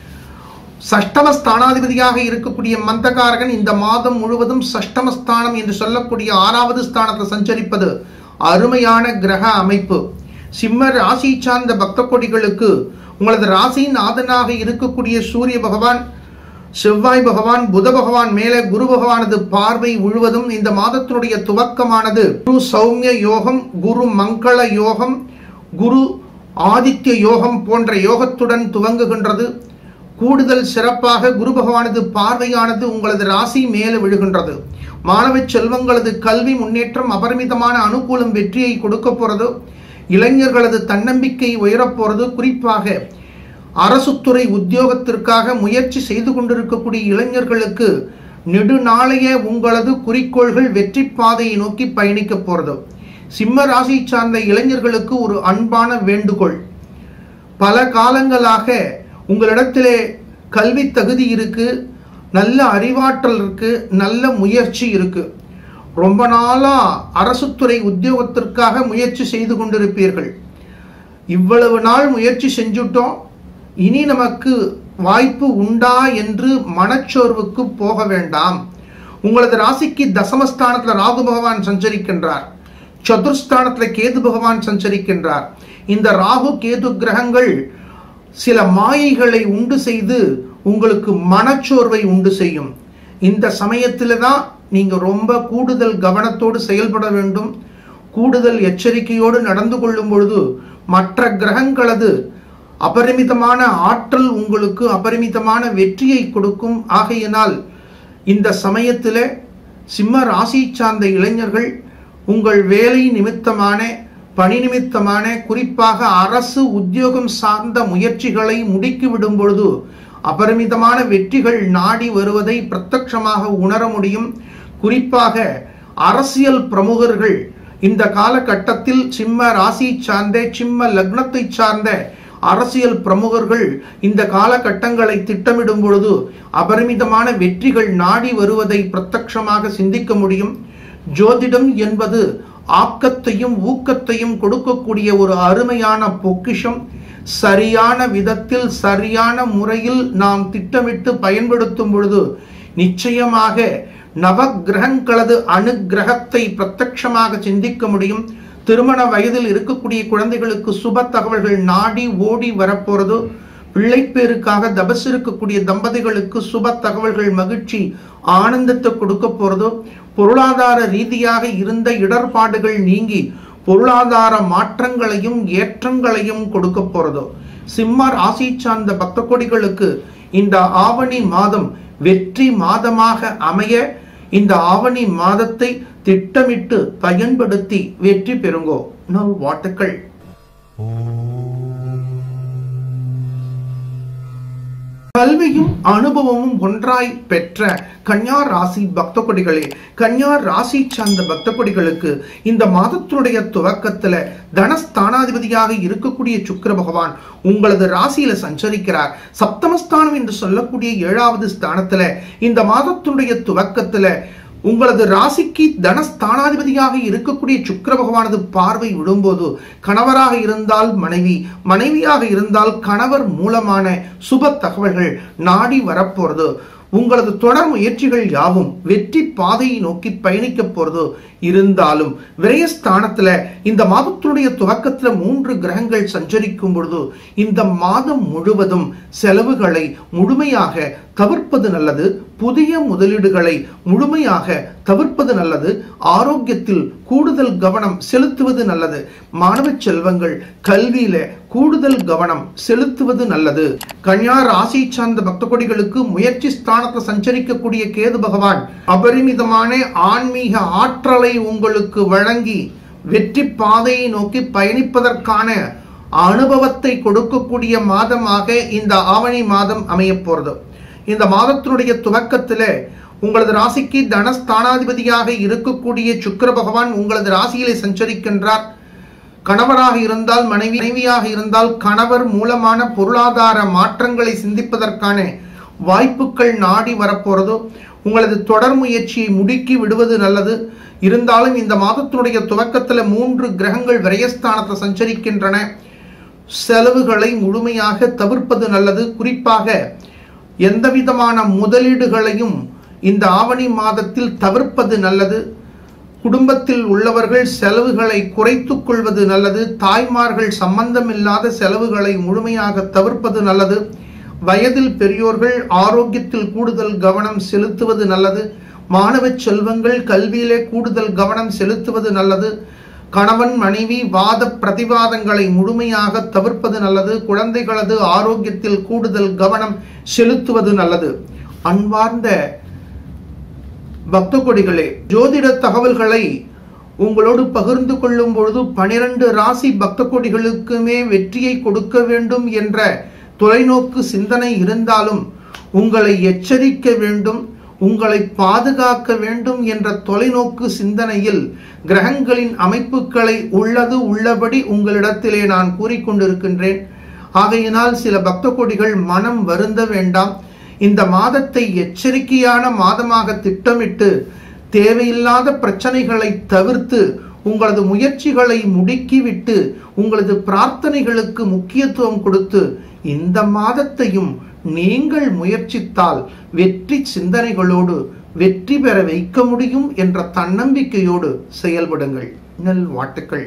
Speaker 1: சஷ்டம ஸ்தானாதிபதியாக இருக்கக்கூடிய மந்தகாரகன் இந்த மாதம் முழுவதும் சஷ்டமஸ்தானம் என்று சொல்லக்கூடிய ஆறாவது ஸ்தானத்தில் சஞ்சரிப்பது அருமையான கிரக அமைப்பு சிம்ம ராசி சார்ந்த பக்த கொடிகளுக்கு உங்களது ராசியின் நாதனாக இருக்கக்கூடிய சூரிய பகவான் செவ்வாய் பகவான் புத பகவான் மேலே குரு பகவானது பார்வை முழுவதும் இந்த மாதத்தினுடைய துவக்கமானது குரு சௌமிய யோகம் குரு மங்கள யோகம் குரு ஆதித்ய யோகம் போன்ற யோகத்துடன் துவங்குகின்றது கூடுதல் சிறப்பாக குரு பகவானது பார்வையானது உங்களது ராசி மேலே விழுகின்றது மாணவ செல்வங்களது கல்வி முன்னேற்றம் அபரிமிதமான அனுகூலம் வெற்றியை கொடுக்க போறது இளைஞர்களது தன்னம்பிக்கை உயரப் போறது குறிப்பாக அரசுத்துறை உத்தியோகத்திற்காக முயற்சி செய்து கொண்டிருக்கக்கூடிய இளைஞர்களுக்கு நெடுநாளைய உங்களது குறிக்கோள்கள் வெற்றி பாதையை நோக்கி பயணிக்க போறது சிம்ம ராசி சார்ந்த இளைஞர்களுக்கு ஒரு அன்பான வேண்டுகோள் பல காலங்களாக உங்களிடத்திலே கல்வி தகுதி இருக்கு நல்ல அறிவாற்றல் இருக்கு நல்ல முயற்சி இருக்கு ரொம்ப நாளா அரசுத்துறை உத்தியோகத்திற்காக முயற்சி செய்து கொண்டிருப்பீர்கள் இவ்வளவு நாள் முயற்சி செஞ்சுட்டோம் இனி நமக்கு வாய்ப்பு உண்டா என்று மனச்சோர்வுக்கு போக வேண்டாம் உங்களது ராசிக்கு தசமஸ்தானத்தில் ராகு பகவான் சஞ்சரிக்கின்றார் சதுர்ஸ்தானத்தில் கேது பகவான் சஞ்சரிக்கின்றார் இந்த ராகு கேது கிரகங்கள் சில மாயைகளை உண்டு செய்து உங்களுக்கு மனச்சோர்வை உண்டு செய்யும் இந்த சமயத்தில் தான் நீங்க ரொம்ப கூடுதல் கவனத்தோடு செயல்பட வேண்டும் கூடுதல் எச்சரிக்கையோடு நடந்து கொள்ளும் பொழுது மற்ற கிரகங்களது அபரிமிதமான ஆற்றல் உங்களுக்கு அபரிமிதமான வெற்றியை கொடுக்கும் ஆகையினால் இந்த சமயத்தில் சிம்ம ராசி சார்ந்த இளைஞர்கள் உங்கள் வேலை நிமித்தமான பணி நிமித்தமான குறிப்பாக அரசு உத்தியோகம் சார்ந்த முயற்சிகளை முடுக்கிவிடும் பொழுது அபரிமிதமான வெற்றிகள் நாடி வருவதை பிரத்யட்சமாக உணர முடியும் குறிப்பாக அரசியல் பிரமுகர்கள் இந்த காலகட்டத்தில் சிம்ம ராசி சார்ந்த சிம்ம லக்னத்தை சார்ந்த அரசியல் பிரமுகர்கள் இந்த காலகட்டங்களை திட்டமிடும் பொழுது அபரிமிதமான வெற்றிகள் நாடி வருவதை பிரத்யட்சமாக சிந்திக்க முடியும் ஜோதிடம் என்பது ஆக்கத்தையும் ஊக்கத்தையும் கொடுக்கக்கூடிய ஒரு அருமையான பொக்கிஷம் சரியான விதத்தில் சரியான முறையில் நாம் திட்டமிட்டு பயன்படுத்தும் பொழுது நிச்சயமாக நவகிரகங்களது அனுகிரகத்தை பிரத்யட்சமாக சிந்திக்க முடியும் திருமண வயதில் இருக்கக்கூடிய குழந்தைகளுக்கு சுப தகவல்கள் நாடி ஓடி வரப்போறது பிள்ளைப்பேருக்காக தபஸ் இருக்கக்கூடிய தம்பதிகளுக்கு சுப தகவல்கள் மகிழ்ச்சி ஆனந்தத்தை கொடுக்க போறதோ பொருளாதார ரீதியாக இருந்த இடர்பாடுகள் நீங்கி பொருளாதார மாற்றங்களையும் ஏற்றங்களையும் கொடுக்க போறதோ சிம்ம ராசி சார்ந்த பக்த கொடிகளுக்கு இந்த ஆவணி மாதம் வெற்றி மாதமாக அமைய இந்த ஆவணி மாதத்தை திட்டமிட்டு பயன்படுத்தி வெற்றி பெறுங்கோ நல் வாழ்த்துக்கள் கல்வியும் அனுபவமும் ஒன்றாய் பெற்ற கன்யா ராசி பக்த கொடிகளே கன்யா ராசி சார்ந்த பக்த கொடிகளுக்கு இந்த மாதத்தினுடைய துவக்கத்துல தனஸ்தானாதிபதியாக இருக்கக்கூடிய சுக்கிர பகவான் உங்களது ராசியில சஞ்சரிக்கிறார் சப்தமஸ்தானம் என்று சொல்லக்கூடிய ஏழாவது ஸ்தானத்துல இந்த மாதத்தினுடைய துவக்கத்துல உங்களது ராசிக்கு தனஸ்தானாதிபதியாக இருக்கக்கூடிய சுக்கிர பகவானது பார்வை விடும்போது கணவராக இருந்தால் மனைவி மனைவியாக இருந்தால் கணவர் மூலமான சுப தகவல்கள் நாடி வரப்போறது உங்களது தொடர் முயற்சிகள் யாவும் வெற்றி பாதையை நோக்கி பயணிக்க போறது இருந்தாலும் விரயஸ்தானத்துல இந்த மாதத்தினுடைய துவக்கத்துல மூன்று கிரகங்கள் சஞ்சரிக்கும் பொழுது இந்த மாதம் முழுவதும் செலவுகளை முழுமையாக தவிர்ப்பது நல்லது புதிய முதலீடுகளை முழுமையாக தவிர்ப்பது நல்லது ஆரோக்கியத்தில் கூடுதல் கவனம் செலுத்துவது நல்லது மாணவ செல்வங்கள் கல்வியில கூடுதல் கவனம் செலுத்துவது நல்லது கன்யா ராசி சார்ந்த பக்த கொடிகளுக்கு முயற்சி ஸ்தானத்தை சஞ்சரிக்கக்கூடிய கேது பகவான் அபரிமிதமான ஆன்மீக ஆற்றலை உங்களுக்கு வழங்கி வெற்றி பாதையை நோக்கி பயணிப்பதற்கான அனுபவத்தை கொடுக்கக்கூடிய மாதமாக இந்த ஆவணி மாதம் அமைய போறது இந்த மாதத்தினுடைய துவக்கத்தில் உங்களது ராசிக்கு தனஸ்தானாதிபதியாக இருக்கக்கூடிய சுக்கிர பகவான் உங்களது ராசியிலே சஞ்சரிக்கின்றார் கணவராக இருந்தால் மனைவி மனைவியாக இருந்தால் கணவர் மூலமான பொருளாதார மாற்றங்களை சிந்திப்பதற்கான வாய்ப்புகள் நாடி வரப்போறதோ உங்களது தொடர் முயற்சியை முடுக்கி விடுவது நல்லது இருந்தாலும் இந்த மாதத்தினுடைய துவக்கத்தில் மூன்று கிரகங்கள் விரயஸ்தானத்தை சஞ்சரிக்கின்றன செலவுகளை முழுமையாக தவிர்ப்பது நல்லது குறிப்பாக எந்த விதமான முதலீடுகளையும் இந்த ஆவணி மாதத்தில் தவிர்ப்பது நல்லது குடும்பத்தில் உள்ளவர்கள் செலவுகளை குறைத்துக் கொள்வது நல்லது தாய்மார்கள் சம்பந்தமில்லாத செலவுகளை முழுமையாக தவிர்ப்பது நல்லது வயதில் பெரியோர்கள் ஆரோக்கியத்தில் கூடுதல் கவனம் செலுத்துவது நல்லது மாணவ செல்வங்கள் கல்வியிலே கூடுதல் கவனம் செலுத்துவது நல்லது கணவன் மனைவி வாத பிரதிவாதங்களை முழுமையாக தவிர்ப்பது நல்லது குழந்தைகளது ஆரோக்கியத்தில் கூடுதல் கவனம் செலுத்துவது நல்லது அன்பார்ந்த பக்த கொடிகளே ஜோதிட தகவல்களை உங்களோடு பகிர்ந்து கொள்ளும் பொழுது பனிரெண்டு ராசி பக்த கொடிகளுக்குமே வெற்றியை கொடுக்க வேண்டும் என்ற தொலைநோக்கு சிந்தனை இருந்தாலும் உங்களை எச்சரிக்க வேண்டும் உங்களை பாதுகாக்க வேண்டும் என்ற தொலைநோக்கு சிந்தனையில் கிரகங்களின் அமைப்புகளை உள்ளது உள்ளபடி உங்களிடத்திலே நான் கூறிக்கொண்டிருக்கின்றேன் ஆகையினால் சில பக்த கொடிகள் மனம் வருந்த வேண்டாம் இந்த மாதத்தை எச்சரிக்கையான மாதமாக திட்டமிட்டு தேவையில்லாத பிரச்சனைகளை தவிர்த்து உங்களது முயற்சிகளை முடுக்கிவிட்டு உங்களது பிரார்த்தனைகளுக்கு முக்கியத்துவம் கொடுத்து இந்த மாதத்தையும் நீங்கள் முயற்சித்தால் வெற்றி சிந்தனைகளோடு வெற்றி பெற வைக்க முடியும் என்ற தன்னம்பிக்கையோடு செயல்படுங்கள் நல் வாட்டுக்கள்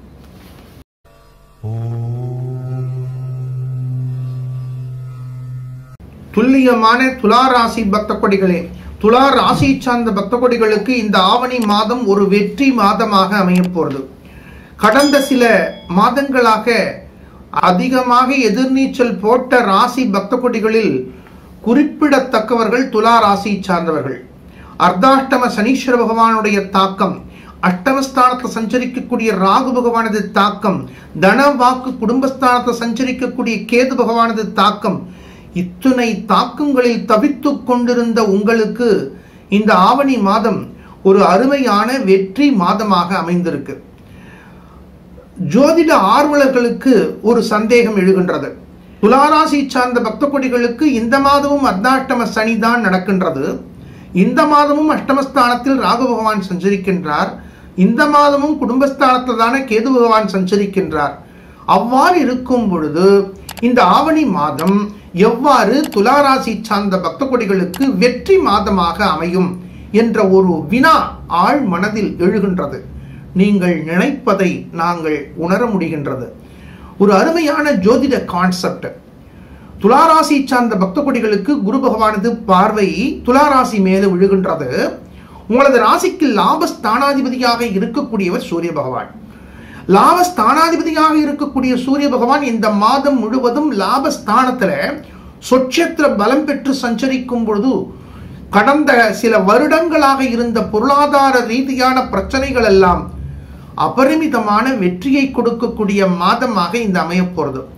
Speaker 1: துல்லியமான துலா ராசி பக்த கொடிகளே துலா ராசி சார்ந்த பக்த கொடிகளுக்கு இந்த ஆவணி மாதம் ஒரு வெற்றி மாதமாக அமையப் போறது கடந்த சில மாதங்களாக அதிகமாக எதிர்நீச்சல் போட்ட ராசி பக்த கொடிகளில் குறிப்பிடத்தக்கவர்கள் துலா ராசி சார்ந்தவர்கள் அர்த்தாஷ்டம சனீஸ்வர பகவானுடைய தாக்கம் அஷ்டமஸ்தானத்தை சஞ்சரிக்கக்கூடிய ராகு பகவானது தாக்கம் தன வாக்கு குடும்பஸ்தானத்தை சஞ்சரிக்கக்கூடிய கேது பகவானது தாக்கம் இத்துணை தாக்கங்களில் தவித்துக் கொண்டிருந்த உங்களுக்கு இந்த ஆவணி மாதம் ஒரு அருமையான வெற்றி மாதமாக அமைந்திருக்கு ஜோதிட ஆர்வலர்களுக்கு ஒரு சந்தேகம் எழுகின்றது துளாராசி சார்ந்த பக்த கொடிகளுக்கு இந்த மாதமும் அர்த்தாஷ்டம சனி தான் நடக்கின்றது இந்த மாதமும் அஷ்டமஸ்தானத்தில் ராகு பகவான் சஞ்சரிக்கின்றார் இந்த மாதமும் குடும்பஸ்தானத்தில் தானே கேது பகவான் சஞ்சரிக்கின்றார் அவ்வாறு இருக்கும் பொழுது இந்த ஆவணி மாதம் எவ்வாறு துளாராசி சார்ந்த பக்த கொடிகளுக்கு வெற்றி மாதமாக அமையும் என்ற ஒரு வினா ஆழ் மனதில் எழுகின்றது நீங்கள் நினைப்பதை நாங்கள் உணர முடிகின்றது ஒரு அருமையான ஜோதிட கான்செப்ட் துளாராசி சார்ந்த பக்த கொடிகளுக்கு குரு பகவானது பார்வை துளாராசி மேலே விழுகின்றது உங்களது ராசிக்கு லாபஸ்தானாதிபதியாக இருக்கக்கூடியவர் சூரிய பகவான் லாபஸ்தானாதிபதியாக இருக்கக்கூடிய சூரிய பகவான் இந்த மாதம் முழுவதும் லாபஸ்தானத்துல சொச்சத்திர பலம் பெற்று சஞ்சரிக்கும் பொழுது கடந்த சில வருடங்களாக இருந்த பொருளாதார ரீதியான பிரச்சனைகள் எல்லாம் அபரிமிதமான வெற்றியை கொடுக்கக்கூடிய மாதமாக இந்த அமைய போறது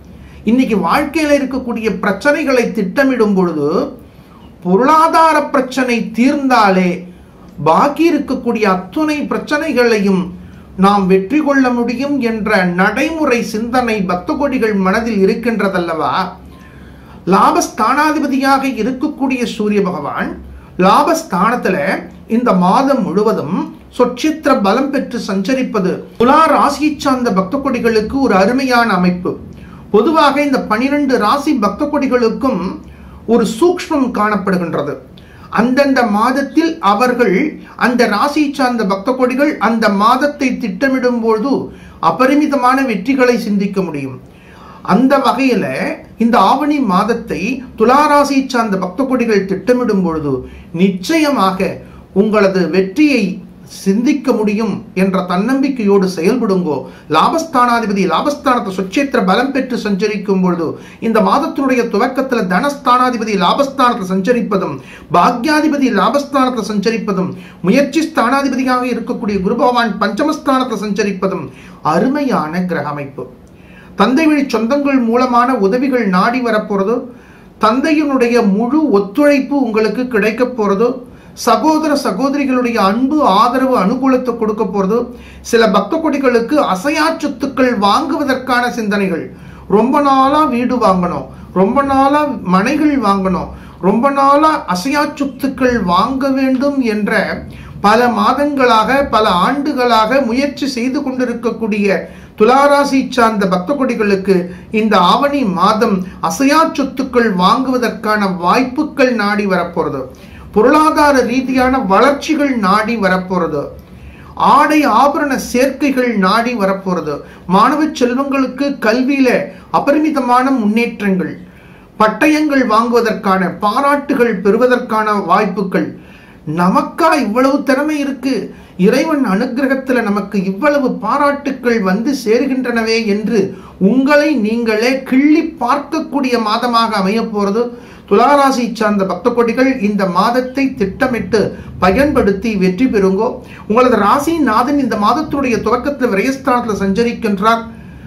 Speaker 1: இன்னைக்கு வாழ்க்கையில இருக்கக்கூடிய பிரச்சனைகளை திட்டமிடும் பொழுது பொருளாதார பிரச்சனை தீர்ந்தாலே பாக்கி இருக்கக்கூடிய அத்துணை பிரச்சனைகளையும் நாம் வெற்றி கொள்ள முடியும் என்ற நடைமுறை சிந்தனை பக்த கோடிகள் மனதில் இருக்கின்றதல்லவா லாபஸ்தானாதிபதியாக இருக்கக்கூடிய சூரிய பகவான் லாபஸ்தானத்துல இந்த மாதம் முழுவதும் சொச்சித்திர பலம் பெற்று சஞ்சரிப்பது துலா ராசியை சார்ந்த பக்த கொடிகளுக்கு ஒரு அருமையான அமைப்பு பொதுவாக இந்த பனிரெண்டு ராசி பக்த கொடிகளுக்கும் ஒரு சூக்ஷ்மம் காணப்படுகின்றது அந்தந்த மாதத்தில் அவர்கள் அந்த ராசியை சார்ந்த பக்த கொடிகள் அந்த மாதத்தை திட்டமிடும் பொழுது அபரிமிதமான வெற்றிகளை சிந்திக்க முடியும் அந்த வகையில இந்த ஆவணி மாதத்தை துளாராசி சார்ந்த பக்த கொடிகள் திட்டமிடும் பொழுது நிச்சயமாக உங்களது வெற்றியை சிந்திக்க முடியும் என்ற தன்னம்பிக்கையோடு செயல்படுங்கோ லாபஸ்தானாதிபதி லாபஸ்தானத்தை சுச்சேத்திர பலம் பெற்று சஞ்சரிக்கும் பொழுது இந்த மாதத்தினுடைய துவக்கத்துல தனஸ்தானாதிபதி லாபஸ்தானத்தை சஞ்சரிப்பதும் பாக்யாதிபதி லாபஸ்தானத்தை சஞ்சரிப்பதும் முயற்சி ஸ்தானாதிபதியாக இருக்கக்கூடிய குரு பகவான் பஞ்சமஸ்தானத்தை சஞ்சரிப்பதும் அருமையான கிரக அமைப்பு தந்தை வழி சொந்தங்கள் மூலமான உதவிகள் நாடி வரப்போறது தந்தையினுடைய முழு ஒத்துழைப்பு உங்களுக்கு கிடைக்க போறது சகோதர சகோதரிகளுடைய அன்பு ஆதரவு அனுகூலத்தை கொடுக்க போறது சில பக்த கொடிகளுக்கு அசையா சொத்துக்கள் வாங்குவதற்கான சிந்தனைகள் ரொம்ப நாளா வீடு வாங்கணும் ரொம்ப நாளா மனைகள் வாங்கணும் ரொம்ப நாளா அசையா சொத்துக்கள் வாங்க வேண்டும் என்ற பல மாதங்களாக பல ஆண்டுகளாக முயற்சி செய்து கொண்டிருக்கக்கூடிய துளாராசி சார்ந்த பக்த கொடிகளுக்கு இந்த ஆவணி மாதம் அசையா சொத்துக்கள் வாங்குவதற்கான வாய்ப்புகள் நாடி வரப்போறது பொருளாதார ரீதியான வளர்ச்சிகள் நாடி வரப்போறது ஆடை ஆபரண சேர்க்கைகள் நாடி வரப்போறது மாணவ செல்வங்களுக்கு கல்வியில அபரிமிதமான முன்னேற்றங்கள் பட்டயங்கள் வாங்குவதற்கான பாராட்டுகள் பெறுவதற்கான வாய்ப்புகள் நமக்கா இவ்வளவு திறமை இருக்கு இறைவன் அனுகிரகத்துல நமக்கு இவ்வளவு பாராட்டுக்கள் வந்து சேருகின்றனவே என்று உங்களை நீங்களே கிள்ளி பார்க்கக்கூடிய மாதமாக அமைய போறது துளாராசி சார்ந்த பக்த கொடிகள் இந்த மாதத்தை திட்டமிட்டு பயன்படுத்தி வெற்றி பெறுங்கோ உங்களது ராசி நாதன் இந்த மாதத்துடைய துவக்கத்தில் விரயஸ்தானத்தில் சஞ்சரிக்கின்றார்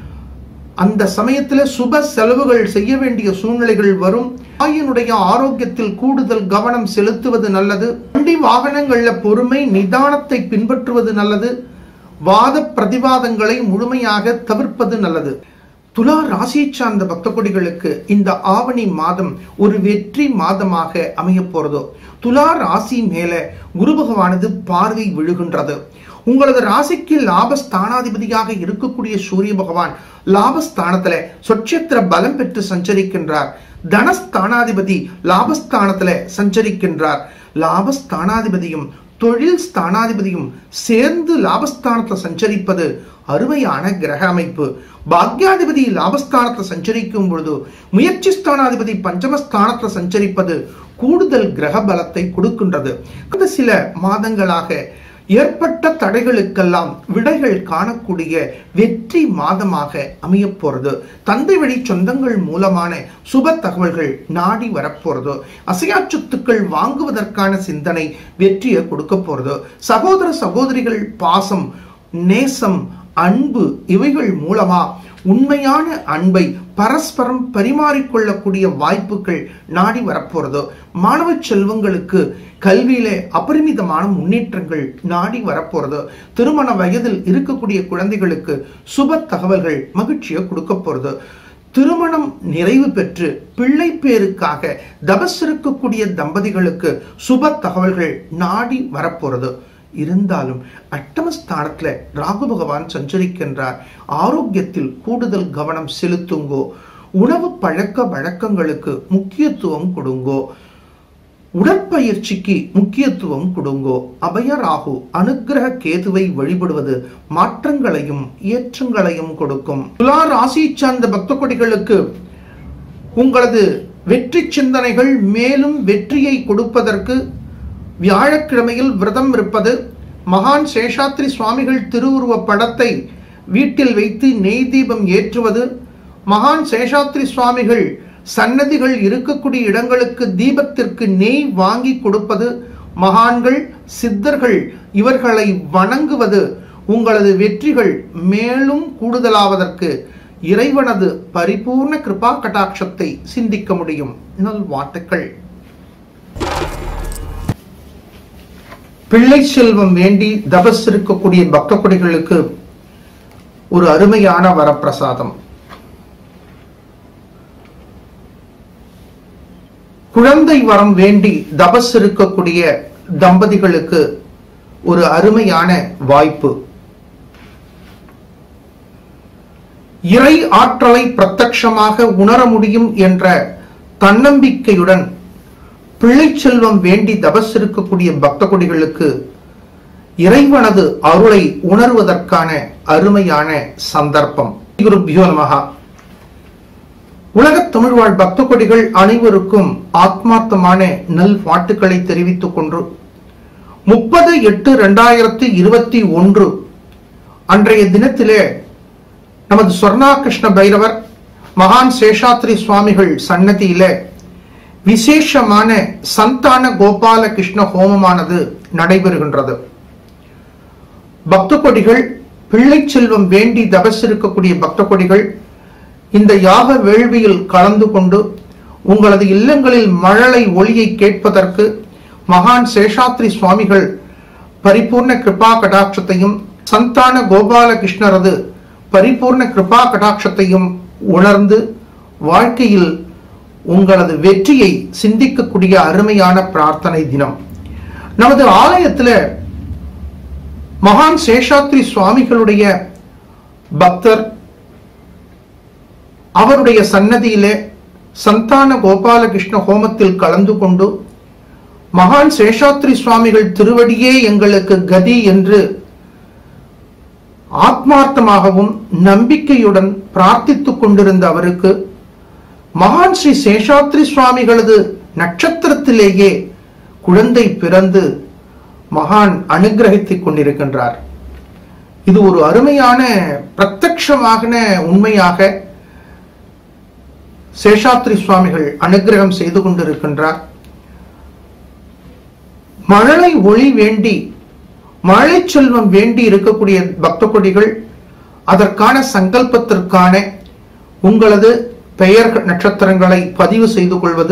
Speaker 1: அந்த சமயத்துல சுப செலவுகள் செய்ய வேண்டிய சூழ்நிலைகள் வரும் தாயினுடைய ஆரோக்கியத்தில் கூடுதல் கவனம் செலுத்துவது நல்லது வண்டி வாகனங்கள்ல பொறுமை நிதானத்தை பின்பற்றுவது நல்லது வாத பிரதிவாதங்களை முழுமையாக தவிர்ப்பது நல்லது துலா ராசியை சார்ந்த பக்த கொடிகளுக்கு இந்த ஆவணி மாதம் ஒரு வெற்றி மாதமாக அமைய போறதோ துலா ராசி மேல குரு பகவானது பார்வை விழுகின்றது உங்களது ராசிக்கு லாபஸ்தானாதிபதியாக இருக்கக்கூடிய சூரிய பகவான் லாபஸ்தானத்துல சொச்சத்திர பலம் பெற்று சஞ்சரிக்கின்றார் தனஸ்தானாதிபதி லாபஸ்தானத்துல சஞ்சரிக்கின்றார் லாபஸ்தானாதிபதியும் தொழில் ஸ்தானாதிபதியும் சேர்ந்து லாபஸ்தானத்துல சஞ்சரிப்பது அருமையான கிரக அமைப்பு பாக்யாதிபதி லாபஸ்தானத்துல சஞ்சரிக்கும் பொழுது முயற்சி ஸ்தானாதிபதி பஞ்சமஸ்தானத்துல சஞ்சரிப்பது கூடுதல் கிரக பலத்தை கொடுக்கின்றது கடந்த சில மாதங்களாக ஏற்பட்ட தடைகளுக்கெல்லாம் விடைகள் காணக்கூடிய வெற்றி மாதமாக அமைய போறது தந்தை வழி சொந்தங்கள் மூலமான சுப தகவல்கள் நாடி வரப்போறது அசையா சொத்துக்கள் வாங்குவதற்கான சிந்தனை வெற்றியை கொடுக்க போறது சகோதர சகோதரிகள் பாசம் நேசம் அன்பு இவைகள் மூலமா உண்மையான அன்பை பரஸ்பரம் பரிமாறிக்கொள்ளக்கூடிய வாய்ப்புகள் நாடி வரப்போறது மாணவ செல்வங்களுக்கு கல்வியிலே அபரிமிதமான முன்னேற்றங்கள் நாடி வரப்போறது திருமண வயதில் இருக்கக்கூடிய குழந்தைகளுக்கு சுப தகவல்கள் மகிழ்ச்சியை கொடுக்க போறது திருமணம் நிறைவு பெற்று பிள்ளை பேருக்காக தபஸ் இருக்கக்கூடிய தம்பதிகளுக்கு சுப தகவல்கள் நாடி வரப்போறது இருந்தாலும் அட்டமஸ்தானத்துல ராகு பகவான் சஞ்சரிக்கின்றார் ஆரோக்கியத்தில் கூடுதல் கவனம் செலுத்துங்கோ உணவு பழக்க வழக்கங்களுக்கு முக்கியத்துவம் கொடுங்கோ உடற்பயிற்சிக்கு முக்கியத்துவம் கொடுங்கோ அபயராகு அனுக்கிரக கேதுவை வழிபடுவது மாற்றங்களையும் ஏற்றங்களையும் கொடுக்கும் துலா ராசி சார்ந்த பக்த கொடிகளுக்கு உங்களது வெற்றி சிந்தனைகள் மேலும் வெற்றியை கொடுப்பதற்கு வியாழக்கிழமையில் விரதம் இருப்பது மகான் சேஷாத்ரி சுவாமிகள் திருவுருவ படத்தை வீட்டில் வைத்து நெய் தீபம் ஏற்றுவது மகான் சேஷாத்ரி சுவாமிகள் சன்னதிகள் இருக்கக்கூடிய இடங்களுக்கு தீபத்திற்கு நெய் வாங்கி கொடுப்பது மகான்கள் சித்தர்கள் இவர்களை வணங்குவது உங்களது வெற்றிகள் மேலும் கூடுதலாவதற்கு இறைவனது பரிபூர்ண கிருபா கடாட்சத்தை சிந்திக்க முடியும் நல்வாழ்த்துக்கள் பிள்ளை செல்வம் வேண்டி தபஸ் இருக்கக்கூடிய பக்த கொடிகளுக்கு ஒரு அருமையான வரப்பிரசாதம் குழந்தை வரம் வேண்டி தபஸ் இருக்கக்கூடிய தம்பதிகளுக்கு ஒரு அருமையான வாய்ப்பு இறை ஆற்றலை பிரத்யட்சமாக உணர முடியும் என்ற தன்னம்பிக்கையுடன் பிள்ளை செல்வம் வேண்டி தபஸ் இருக்கக்கூடிய பக்த கொடிகளுக்கு இறைவனது அருளை உணர்வதற்கான அருமையான சந்தர்ப்பம் குருபியோ நமகா உலகத் தமிழ் வாழ் பக்த கொடிகள் அனைவருக்கும் ஆத்மார்த்தமான நல் பாட்டுக்களை தெரிவித்துக் கொண்டு முப்பது எட்டு இரண்டாயிரத்தி இருபத்தி ஒன்று அன்றைய தினத்திலே நமது சொர்ணா கிருஷ்ண பைரவர் மகான் சேஷாத்ரி சுவாமிகள் சன்னதியிலே விசேஷமான சந்தான கோபால கிருஷ்ண ஹோமமானது நடைபெறுகின்றது பக்த கொடிகள் பிள்ளை செல்வம் வேண்டி தபஸ் இருக்கக்கூடிய பக்த கொடிகள் இந்த யாக வேள்வியில் கலந்து கொண்டு உங்களது இல்லங்களில் மழலை ஒளியை கேட்பதற்கு மகான் சேஷாத்ரி சுவாமிகள் பரிபூர்ண கிருபா கடாட்சத்தையும் சந்தான கோபால கிருஷ்ணரது பரிபூர்ண கிருபா கடாட்சத்தையும் உணர்ந்து வாழ்க்கையில் உங்களது வெற்றியை சிந்திக்கக்கூடிய அருமையான பிரார்த்தனை தினம் நமது ஆலயத்தில் மகான் சேஷாத்ரி சுவாமிகளுடைய பக்தர் அவருடைய சன்னதியிலே சந்தான கோபாலகிருஷ்ண ஹோமத்தில் கலந்து கொண்டு மகான் சேஷாத்ரி சுவாமிகள் திருவடியே எங்களுக்கு கதி என்று ஆத்மார்த்தமாகவும் நம்பிக்கையுடன் பிரார்த்தித்துக் கொண்டிருந்த அவருக்கு மகான் ஸ்ரீ சேஷாத்ரி சுவாமிகளது நட்சத்திரத்திலேயே குழந்தை பிறந்து மகான் அனுகிரகித்துக் கொண்டிருக்கின்றார் இது ஒரு அருமையான பிரத்யக்ஷமான உண்மையாக சேஷாத்ரி சுவாமிகள் அனுகிரகம் செய்து கொண்டிருக்கின்றார் மழலை ஒளி வேண்டி மழை செல்வம் வேண்டி இருக்கக்கூடிய பக்த கொடிகள் அதற்கான சங்கல்பத்திற்கான உங்களது பெயர் நட்சத்திரங்களை பதிவு செய்து கொள்வது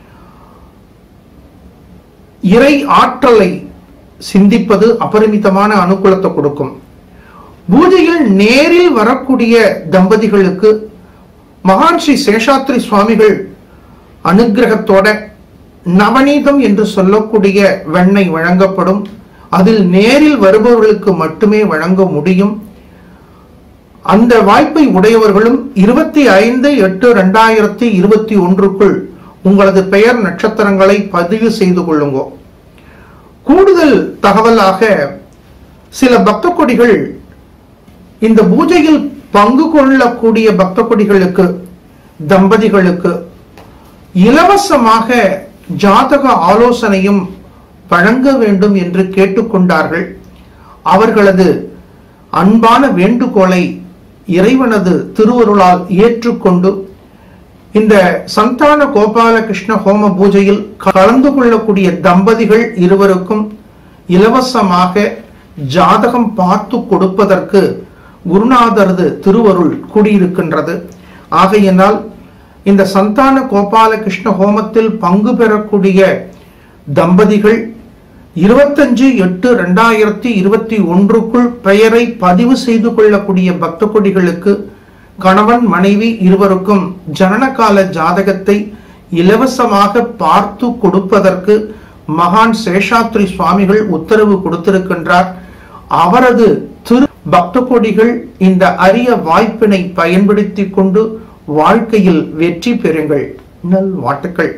Speaker 1: இறை ஆற்றலை சிந்திப்பது அபரிமிதமான அனுகூலத்தை கொடுக்கும் பூஜையில் நேரில் வரக்கூடிய தம்பதிகளுக்கு மகான் ஸ்ரீ சேஷாத்ரி சுவாமிகள் அனுகிரகத்தோட நவநீதம் என்று சொல்லக்கூடிய வெண்ணெய் வழங்கப்படும் அதில் நேரில் வருபவர்களுக்கு மட்டுமே வழங்க முடியும் அந்த வாய்ப்பை உடையவர்களும் இருபத்தி ஐந்து எட்டு ரெண்டாயிரத்தி இருபத்தி ஒன்றுக்குள் உங்களது பெயர் நட்சத்திரங்களை பதிவு செய்து கொள்ளுங்க கூடுதல் தகவலாக சில பக்த கொடிகள் இந்த பூஜையில் பங்கு கொள்ளக்கூடிய பக்த கொடிகளுக்கு தம்பதிகளுக்கு இலவசமாக ஜாதக ஆலோசனையும் வழங்க வேண்டும் என்று கேட்டுக்கொண்டார்கள் அவர்களது அன்பான வேண்டுகோளை இறைவனது திருவருளால் ஏற்றுக்கொண்டு இந்த சந்தான கோபால கிருஷ்ண ஹோம பூஜையில் கலந்து கொள்ளக்கூடிய தம்பதிகள் இருவருக்கும் இலவசமாக ஜாதகம் பார்த்து கொடுப்பதற்கு குருநாதரது திருவருள் கூடியிருக்கின்றது ஆகையினால் இந்த சந்தான கோபால கிருஷ்ண ஹோமத்தில் பங்கு பெறக்கூடிய தம்பதிகள் இருபத்தஞ்சு எட்டு ரெண்டாயிரத்தி இருபத்தி ஒன்றுக்குள் பெயரை பதிவு செய்து கொள்ளக்கூடிய பக்த கொடிகளுக்கு கணவன் மனைவி இருவருக்கும் ஜனனகால ஜாதகத்தை இலவசமாக பார்த்து கொடுப்பதற்கு மகான் சேஷாத்ரி சுவாமிகள் உத்தரவு கொடுத்திருக்கின்றார் அவரது திரு பக்த கொடிகள் இந்த அரிய வாய்ப்பினை பயன்படுத்திக் கொண்டு வாழ்க்கையில் வெற்றி பெறுங்கள் நல் வாட்டுக்கள்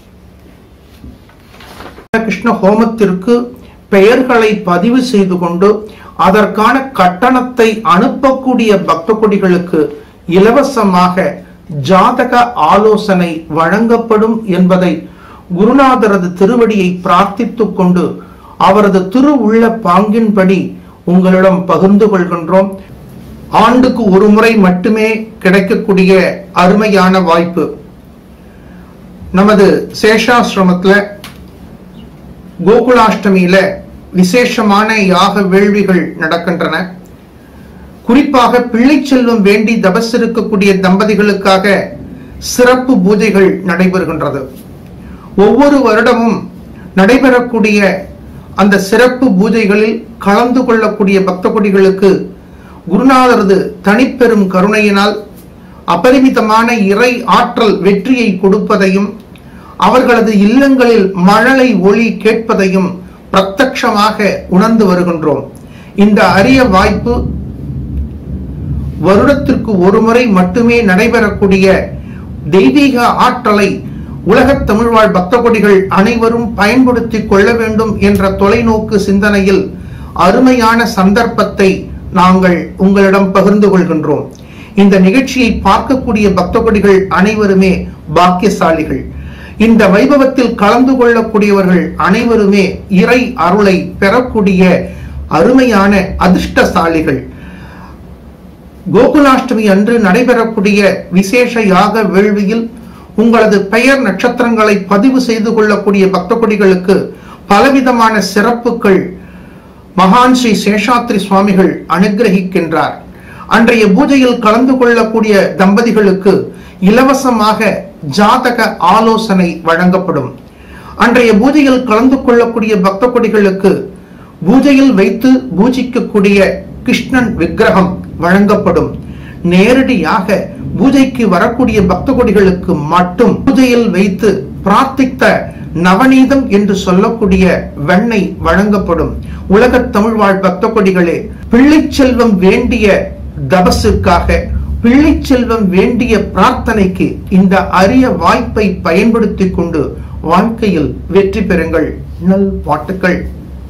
Speaker 1: கிருஷ்ண ஹோமத்திற்கு பெயர்களை பதிவு செய்து கொண்டு அதற்கான கட்டணத்தை அனுப்பக்கூடிய பக்த கொடிகளுக்கு இலவசமாக ஜாதக ஆலோசனை வழங்கப்படும் என்பதை குருநாதரது திருவடியை பிரார்த்தித்துக் கொண்டு அவரது திரு உள்ள பாங்கின்படி உங்களிடம் பகிர்ந்து கொள்கின்றோம் ஆண்டுக்கு ஒரு முறை மட்டுமே கிடைக்கக்கூடிய அருமையான வாய்ப்பு நமது சேஷாசிரமத்துல கோகுலாஷ்டமியில விசேஷமான யாக வேள்விகள் நடக்கின்றன குறிப்பாக பிள்ளை செல்வம் வேண்டி தபஸ் இருக்கக்கூடிய தம்பதிகளுக்காக சிறப்பு பூஜைகள் நடைபெறுகின்றது ஒவ்வொரு வருடமும் நடைபெறக்கூடிய அந்த சிறப்பு பூஜைகளில் கலந்து கொள்ளக்கூடிய பக்த கொடிகளுக்கு குருநாதரது தனிப்பெரும் கருணையினால் அபரிமிதமான இறை ஆற்றல் வெற்றியை கொடுப்பதையும் அவர்களது இல்லங்களில் மழலை ஒளி கேட்பதையும் பிரத்யட்சமாக உணர்ந்து வருகின்றோம் இந்த அரிய வாய்ப்பு வருடத்திற்கு ஒருமுறை மட்டுமே நடைபெறக்கூடிய தெய்வீக ஆற்றலை உலகத் தமிழ்வாழ் பக்த கொடிகள் அனைவரும் பயன்படுத்திக் கொள்ள வேண்டும் என்ற தொலைநோக்கு சிந்தனையில் அருமையான சந்தர்ப்பத்தை நாங்கள் உங்களிடம் பகிர்ந்து கொள்கின்றோம் இந்த நிகழ்ச்சியை பார்க்கக்கூடிய பக்த கொடிகள் அனைவருமே பாக்கியசாலிகள் இந்த வைபவத்தில் கலந்து கொள்ளக்கூடியவர்கள் அனைவருமே இறை அருளை பெறக்கூடிய அருமையான அதிர்ஷ்டசாலிகள் கோகுலாஷ்டமி அன்று நடைபெறக்கூடிய விசேஷ யாக வேள்வியில் உங்களது பெயர் நட்சத்திரங்களை பதிவு செய்து கொள்ளக்கூடிய பக்த கொடிகளுக்கு பலவிதமான சிறப்புகள் மகான் ஸ்ரீ சேஷாத்ரி சுவாமிகள் அனுகிரகிக்கின்றார் அன்றைய பூஜையில் கலந்து கொள்ளக்கூடிய தம்பதிகளுக்கு இலவசமாக ஜாதக ஆலோசனை வழங்கப்படும் அன்றைய பூஜையில் கலந்து கொள்ளக்கூடிய பக்த கொடிகளுக்கு பூஜையில் வைத்து பூஜிக்கக்கூடிய கிருஷ்ணன் விக்கிரகம் வழங்கப்படும் நேரடியாக பூஜைக்கு வரக்கூடிய பக்த கொடிகளுக்கு மட்டும் பூஜையில் வைத்து பிரார்த்தித்த நவநீதம் என்று சொல்லக்கூடிய வெண்ணெய் வழங்கப்படும் உலகத் தமிழ் வாழ் பக்த கொடிகளே பிள்ளை செல்வம் வேண்டிய தபசுக்காக பிள்ளை செல்வம் வேண்டிய பிரார்த்தனைக்கு இந்த அரிய வாய்ப்பை பயன்படுத்திக் கொண்டு வாழ்க்கையில் வெற்றி பெறுங்கள் நல் பாட்டுக்கள்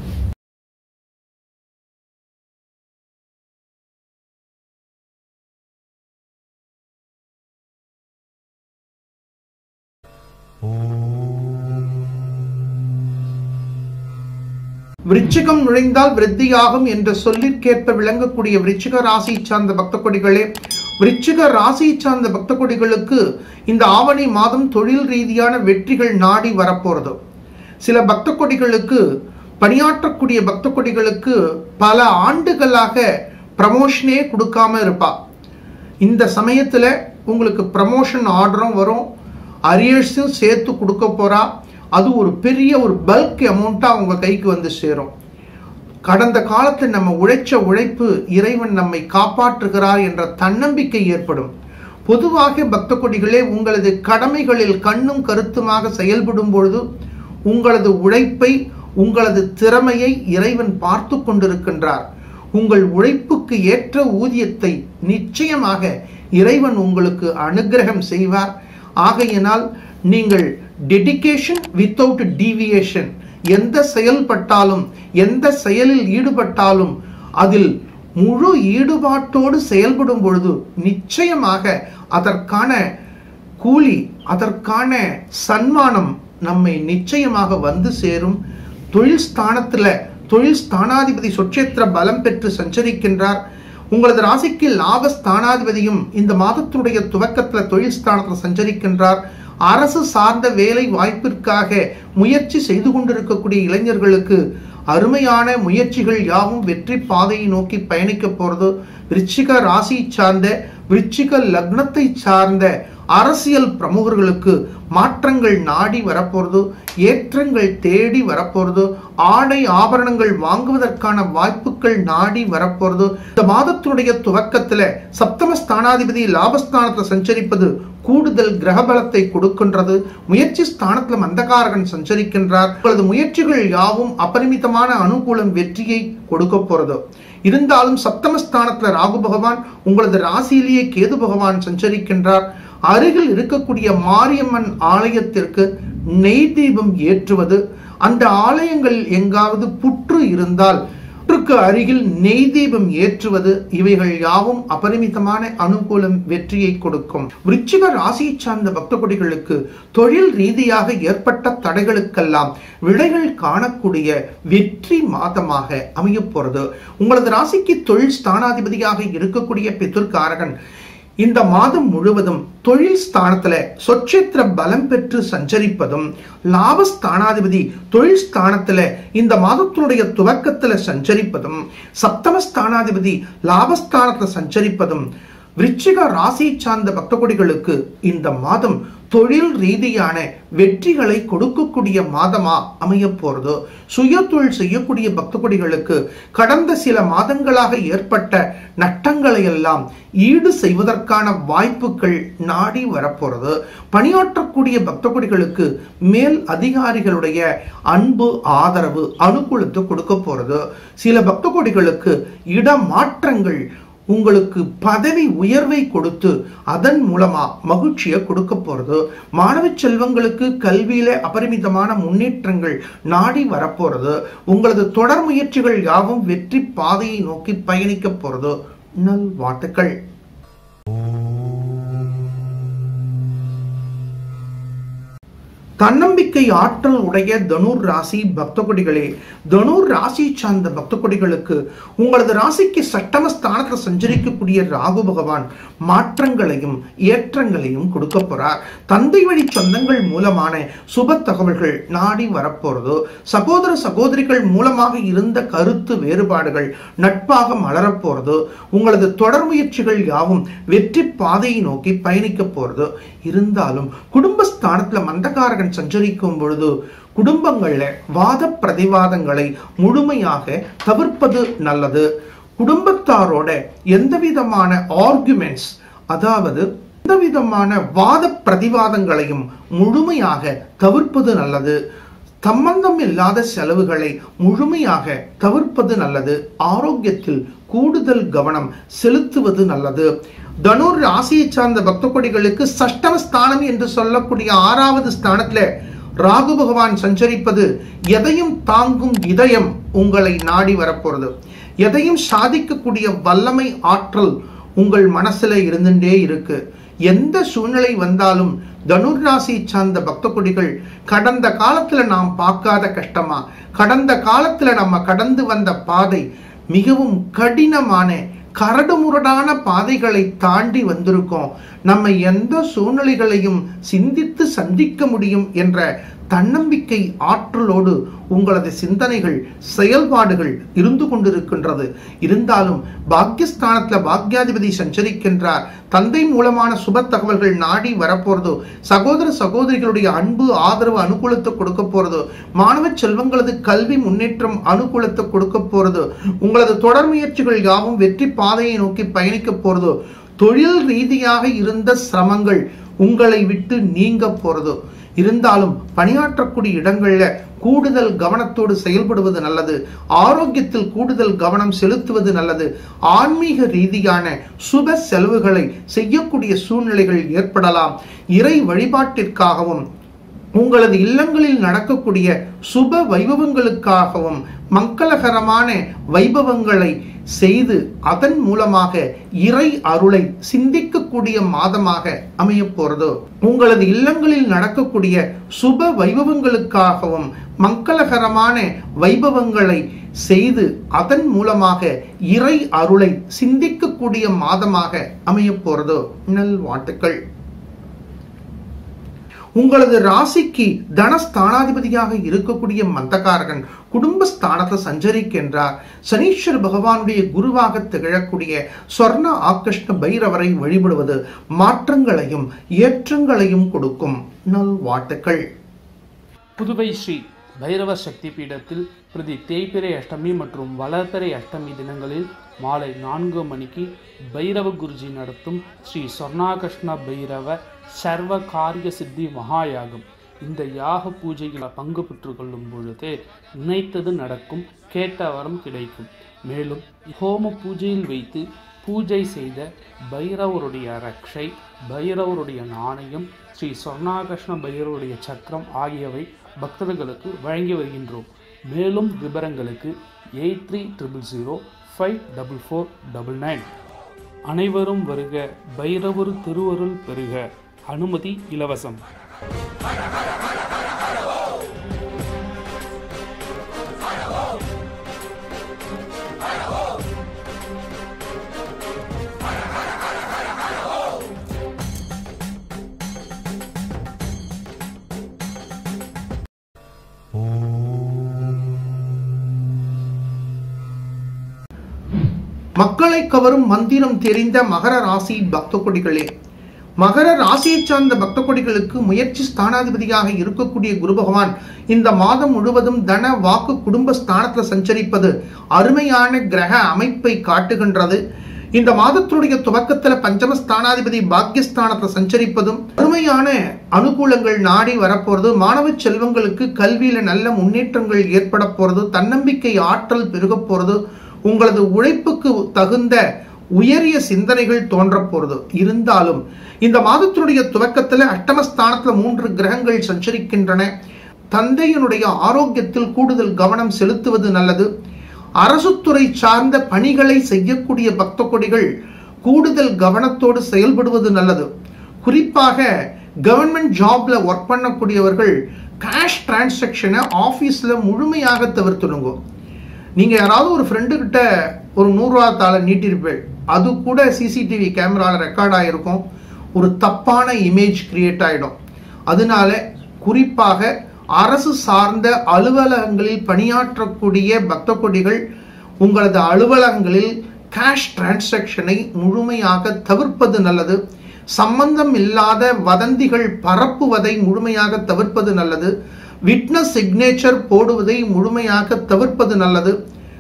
Speaker 1: விருச்சிகம் நுழைந்தால் விருத்தியாகும் என்ற சொல்லிற்கேற்ப விளங்கக்கூடிய விருச்சிக ராசி சார்ந்த பக்த கொடிகளே விருச்சிக ராசி சார்ந்த பக்த கொடிகளுக்கு இந்த ஆவணி மாதம் தொழில் ரீதியான வெற்றிகள் நாடி வரப்போறது சில பக்த கொடிகளுக்கு பணியாற்றக்கூடிய பக்த கொடிகளுக்கு பல ஆண்டுகளாக ப்ரமோஷனே கொடுக்காம இருப்பா இந்த சமயத்துல உங்களுக்கு ப்ரமோஷன் ஆர்டரும் வரும் அரியர்ஸும் சேர்த்து கொடுக்க போறா அது ஒரு பெரிய ஒரு பல்க் அமௌண்ட்டா உங்க கைக்கு வந்து சேரும் கடந்த காலத்தில் நம்ம உழைச்ச உழைப்பு இறைவன் நம்மை காப்பாற்றுகிறார் என்ற தன்னம்பிக்கை ஏற்படும் பொதுவாக பக்த கொடிகளே உங்களது கடமைகளில் கண்ணும் கருத்துமாக செயல்படும் பொழுது உங்களது உழைப்பை உங்களது திறமையை இறைவன் பார்த்து கொண்டிருக்கின்றார் உங்கள் உழைப்புக்கு ஏற்ற ஊதியத்தை நிச்சயமாக இறைவன் உங்களுக்கு அனுகிரகம் செய்வார் ஆகையினால் நீங்கள் டெடிகேஷன் வித்தவுட் டீவியேஷன் எந்த செயல்பட்டாலும் எந்த செயலில் ஈடுபட்டாலும் அதில் முழு ஈடுபாட்டோடு செயல்படும் பொழுது நிச்சயமாக அதற்கான கூலி அதற்கான சன்மானம் நம்மை நிச்சயமாக வந்து சேரும் தொழில் ஸ்தானத்துல தொழில் ஸ்தானாதிபதி சொச்சேத்திர பலம் பெற்று சஞ்சரிக்கின்றார் உங்களது ராசிக்கு லாப ஸ்தானாதிபதியும் இந்த மாதத்துடைய துவக்கத்துல தொழில் ஸ்தானத்தில் சஞ்சரிக்கின்றார் அரசு சார்ந்த வேலை வாய்ப்பிற்காக முயற்சி செய்து கொண்டிருக்கக்கூடிய இளைஞர்களுக்கு அருமையான முயற்சிகள் யாவும் வெற்றி பாதையை நோக்கி பயணிக்க போறது விருச்சிக ராசி சார்ந்த விருச்சிக லக்னத்தை சார்ந்த அரசியல் பிரமுகர்களுக்கு மாற்றங்கள் நாடி வரப்போறது ஏற்றங்கள் தேடி வரப்போறது ஆடை ஆபரணங்கள் வாங்குவதற்கான வாய்ப்புகள் நாடி வரப்போறது இந்த மாதத்தினுடைய துவக்கத்துல சப்தம ஸ்தானாதிபதி லாபஸ்தானத்துல சஞ்சரிப்பது கூடுதல் கிரகபலத்தை கொடுக்கின்றது முயற்சி ஸ்தானத்துல மந்தகாரகன் சஞ்சரிக்கின்றார் உங்களது முயற்சிகள் யாவும் அபரிமிதமான அனுகூலம் வெற்றியை கொடுக்க போறது இருந்தாலும் சப்தமஸ்தானத்துல ராகு பகவான் உங்களது ராசியிலேயே கேது பகவான் சஞ்சரிக்கின்றார் அருகில் இருக்கக்கூடிய மாரியம்மன் ஆலயத்திற்கு நெய் தீபம் ஏற்றுவது அந்த ஆலயங்கள் எங்காவது புற்று இருந்தால் புற்றுக்கு அருகில் நெய் தீபம் ஏற்றுவது இவைகள் யாவும் அபரிமிதமான அனுகூலம் வெற்றியை கொடுக்கும் விருச்சிக ராசியை சார்ந்த பக்த கொடிகளுக்கு தொழில் ரீதியாக ஏற்பட்ட தடைகளுக்கெல்லாம் விடைகள் காணக்கூடிய வெற்றி மாதமாக அமைய போறது உங்களது ராசிக்கு தொழில் ஸ்தானாதிபதியாக இருக்கக்கூடிய பிதுர்காரகன் இந்த மாதம் முழுவதும் தொழில் ஸ்தானத்துல சொச்சேத்திர பலம் பெற்று சஞ்சரிப்பதும் லாபஸ்தானாதிபதி தொழில் ஸ்தானத்துல இந்த மாதத்தினுடைய துவக்கத்துல சஞ்சரிப்பதும் சப்தம ஸ்தானாதிபதி லாபஸ்தானத்துல சஞ்சரிப்பதும் விருச்சிக ராசி சார்ந்த பக்தகொடிகளுக்கு இந்த மாதம் தொழில் ரீதியான வெற்றிகளை கொடுக்கக்கூடிய மாதமா அமைய போறது சுய தொழில் செய்யக்கூடிய பக்தகொடிகளுக்கு கடந்த சில மாதங்களாக ஏற்பட்ட நட்டங்களை எல்லாம் ஈடு செய்வதற்கான வாய்ப்புகள் நாடி வரப்போறது பணியாற்றக்கூடிய பக்தகொடிகளுக்கு மேல் அதிகாரிகளுடைய அன்பு ஆதரவு அனுகூலத்தை கொடுக்க போறது சில பக்தகொடிகளுக்கு இடமாற்றங்கள் உங்களுக்கு பதவி உயர்வை கொடுத்து அதன் மூலமா மகிழ்ச்சியை கொடுக்க போறது மாணவ செல்வங்களுக்கு கல்வியில அபரிமிதமான முன்னேற்றங்கள் நாடி வரப்போறது உங்களது தொடர் முயற்சிகள் யாவும் வெற்றி பாதையை நோக்கி பயணிக்க போறது நல் வாழ்த்துக்கள் தன்னம்பிக்கை ஆற்றல் உடைய தனுர் ராசி பக்த கொடிகளே தனுர் ராசி சார்ந்த பக்த கொடிகளுக்கு உங்களது ராசிக்கு சட்டம ஸ்தானத்தில் சஞ்சரிக்கக்கூடிய ராகு பகவான் மாற்றங்களையும் ஏற்றங்களையும் கொடுக்க போறார் தந்தை வழி சொந்தங்கள் மூலமான சுப தகவல்கள் நாடி வரப்போறதோ சகோதர சகோதரிகள் மூலமாக இருந்த கருத்து வேறுபாடுகள் நட்பாக மலரப் போறதோ உங்களது தொடர் முயற்சிகள் யாவும் வெற்றி பாதையை நோக்கி பயணிக்க போறதோ இருந்தாலும் குடும்பஸ்தானத்துல மந்தகாரகன் சஞ்சரிக்கும் பொழுது குடும்பங்கள்ல வாத பிரதிவாதங்களை முழுமையாக தவிர்ப்பது நல்லது குடும்பத்தாரோட எந்த விதமான ஆர்குமெண்ட்ஸ் அதாவது எந்த விதமான வாத பிரதிவாதங்களையும் முழுமையாக தவிர்ப்பது நல்லது சம்பந்தம் இல்லாத செலவுகளை முழுமையாக தவிர்ப்பது நல்லது ஆரோக்கியத்தில் கூடுதல் கவனம் செலுத்துவது நல்லது தனுர் ராசியை சார்ந்த பக்த கொடிகளுக்கு சஷ்டம ஸ்தானம் என்று சொல்லக்கூடிய ஆறாவது ஸ்தானத்துல ராகு பகவான் சஞ்சரிப்பது எதையும் தாங்கும் இதயம் உங்களை நாடி வரப்போறது எதையும் சாதிக்கக்கூடிய வல்லமை ஆற்றல் உங்கள் மனசுல இருந்துட்டே இருக்கு எந்த சூழ்நிலை வந்தாலும் தனுர் ராசி சார்ந்த பக்த கொடிகள் கடந்த காலத்துல நாம் பார்க்காத கஷ்டமா கடந்த காலத்துல நம்ம கடந்து வந்த பாதை மிகவும் கடினமான கரடுமுரடான பாதைகளை தாண்டி வந்திருக்கோம் நம்ம எந்த சூழ்நிலைகளையும் சிந்தித்து சந்திக்க முடியும் என்ற தன்னம்பிக்கை ஆற்றலோடு உங்களது சிந்தனைகள் செயல்பாடுகள் இருந்து கொண்டிருக்கின்றது இருந்தாலும் பாக்கியஸ்தானத்துல பாக்யாதிபதி சஞ்சரிக்கின்றார் தந்தை மூலமான சுப தகவல்கள் நாடி வரப்போறதோ சகோதர சகோதரிகளுடைய அன்பு ஆதரவு அனுகூலத்தை கொடுக்க போறதோ மாணவ செல்வங்களது கல்வி முன்னேற்றம் அனுகூலத்தை கொடுக்க போறதோ உங்களது தொடர் முயற்சிகள் யாவும் வெற்றி பாதையை நோக்கி பயணிக்க போறதோ தொழில் ரீதியாக இருந்த சிரமங்கள் உங்களை விட்டு நீங்க போறதோ இருந்தாலும் பணியாற்றக்கூடிய இடங்கள்ல கூடுதல் கவனத்தோடு செயல்படுவது நல்லது ஆரோக்கியத்தில் கூடுதல் கவனம் செலுத்துவது நல்லது ஆன்மீக ரீதியான சுப செலவுகளை செய்யக்கூடிய சூழ்நிலைகள் ஏற்படலாம் இறை வழிபாட்டிற்காகவும் உங்களது இல்லங்களில் நடக்கக்கூடிய சுப வைபவங்களுக்காகவும் மங்களகரமான வைபவங்களை செய்து அதன் மூலமாக இறை அருளை சிந்திக்கக்கூடிய மாதமாக அமைய போறதோ உங்களது இல்லங்களில் நடக்கக்கூடிய சுப வைபவங்களுக்காகவும் மங்களகரமான வைபவங்களை செய்து அதன் மூலமாக இறை அருளை சிந்திக்கக்கூடிய மாதமாக அமைய போறதோ நல் வாழ்த்துக்கள் உங்களது ராசிக்கு தனஸ்தானாதிபதியாக இருக்கக்கூடிய மந்தகாரகன் குடும்பஸ்தானத்தை சஞ்சரிக்கின்றார் சனீஸ்வர பகவானுடைய குருவாக திகழக்கூடிய சொர்ண ஆகிருஷ்ண பைரவரை வழிபடுவது மாற்றங்களையும் ஏற்றங்களையும் கொடுக்கும் நல் வாழ்த்துக்கள்
Speaker 3: புதுவை ஸ்ரீ பைரவ சக்தி பீடத்தில் பிரதி தேய்பிறை அஷ்டமி மற்றும் வளர்பிறை அஷ்டமி தினங்களில் மாலை நான்கு மணிக்கு பைரவ குருஜி நடத்தும் ஸ்ரீ சொர்ணாகிருஷ்ண பைரவ சர்வ காரிய சித்தி மகாயாகம் இந்த யாக பூஜையில் பங்கு பெற்று கொள்ளும் பொழுது நினைத்தது நடக்கும் கேட்ட வரம் கிடைக்கும் மேலும் ஹோம பூஜையில் வைத்து பூஜை செய்த பைரவருடைய ரக்ஷை பைரவருடைய நாணயம் ஸ்ரீ சொர்ணாகிருஷ்ண பைரவருடைய சக்கரம் ஆகியவை பக்தர்களுக்கு வழங்கி வருகின்றோம் மேலும் விவரங்களுக்கு eight three triple zero five double four double nine அனைவரும் வருக பைரவர் திருவருள் பெறுக அனுமதி இலவசம்
Speaker 1: மக்களை கவரும் மந்திரம் தெரிந்த மகர ராசி பக்த கொடிகளே மகர ராசியை சார்ந்த பக்த கொடிகளுக்கு முயற்சி ஸ்தானாதிபதியாக இருக்கக்கூடிய குரு பகவான் இந்த மாதம் முழுவதும் தன வாக்கு குடும்ப ஸ்தானத்துல சஞ்சரிப்பது அருமையான கிரக அமைப்பை காட்டுகின்றது இந்த மாதத்துடைய துவக்கத்துல பஞ்சம ஸ்தானாதிபதி பாக்கியஸ்தானத்துல சஞ்சரிப்பதும் அருமையான அனுகூலங்கள் நாடி வரப்போறது மாணவ செல்வங்களுக்கு கல்வியில நல்ல முன்னேற்றங்கள் ஏற்பட போறது தன்னம்பிக்கை ஆற்றல் பெருக போறது உங்களது உழைப்புக்கு தகுந்த உயரிய சிந்தனைகள் தோன்ற போறது இருந்தாலும் இந்த மாதத்தினுடைய துவக்கத்துல அஷ்டமஸ்தானத்துல மூன்று கிரகங்கள் சஞ்சரிக்கின்றன தந்தையினுடைய ஆரோக்கியத்தில் கூடுதல் கவனம் செலுத்துவது நல்லது அரசுத்துறை சார்ந்த பணிகளை செய்யக்கூடிய பக்த கொடிகள் கூடுதல் கவனத்தோடு செயல்படுவது நல்லது குறிப்பாக கவர்மெண்ட் ஜாப்ல ஒர்க் பண்ணக்கூடியவர்கள் கேஷ் டிரான்சாக்ஷனை ஆஃபீஸில் முழுமையாக தவிர்த்துடுங்க நீங்க யாராவது ஒரு ஃப்ரெண்டு கிட்ட ஒரு நூறுரூவா தாளை நீட்டிருப்பேன் அது கூட சிசிடிவி கேமராவில் ரெக்கார்ட் ஆகிருக்கும் ஒரு தப்பான இமேஜ் கிரியேட் ஆகிடும் அதனால குறிப்பாக அரசு சார்ந்த அலுவலகங்களில் பணியாற்றக்கூடிய பக்த கொடிகள் உங்களது அலுவலகங்களில் கேஷ் டிரான்சாக்ஷனை முழுமையாக தவிர்ப்பது நல்லது சம்பந்தம் இல்லாத வதந்திகள் பரப்புவதை முழுமையாக தவிர்ப்பது நல்லது விட்னஸ் சிக்னேச்சர் போடுவதை முழுமையாக தவிர்ப்பது நல்லது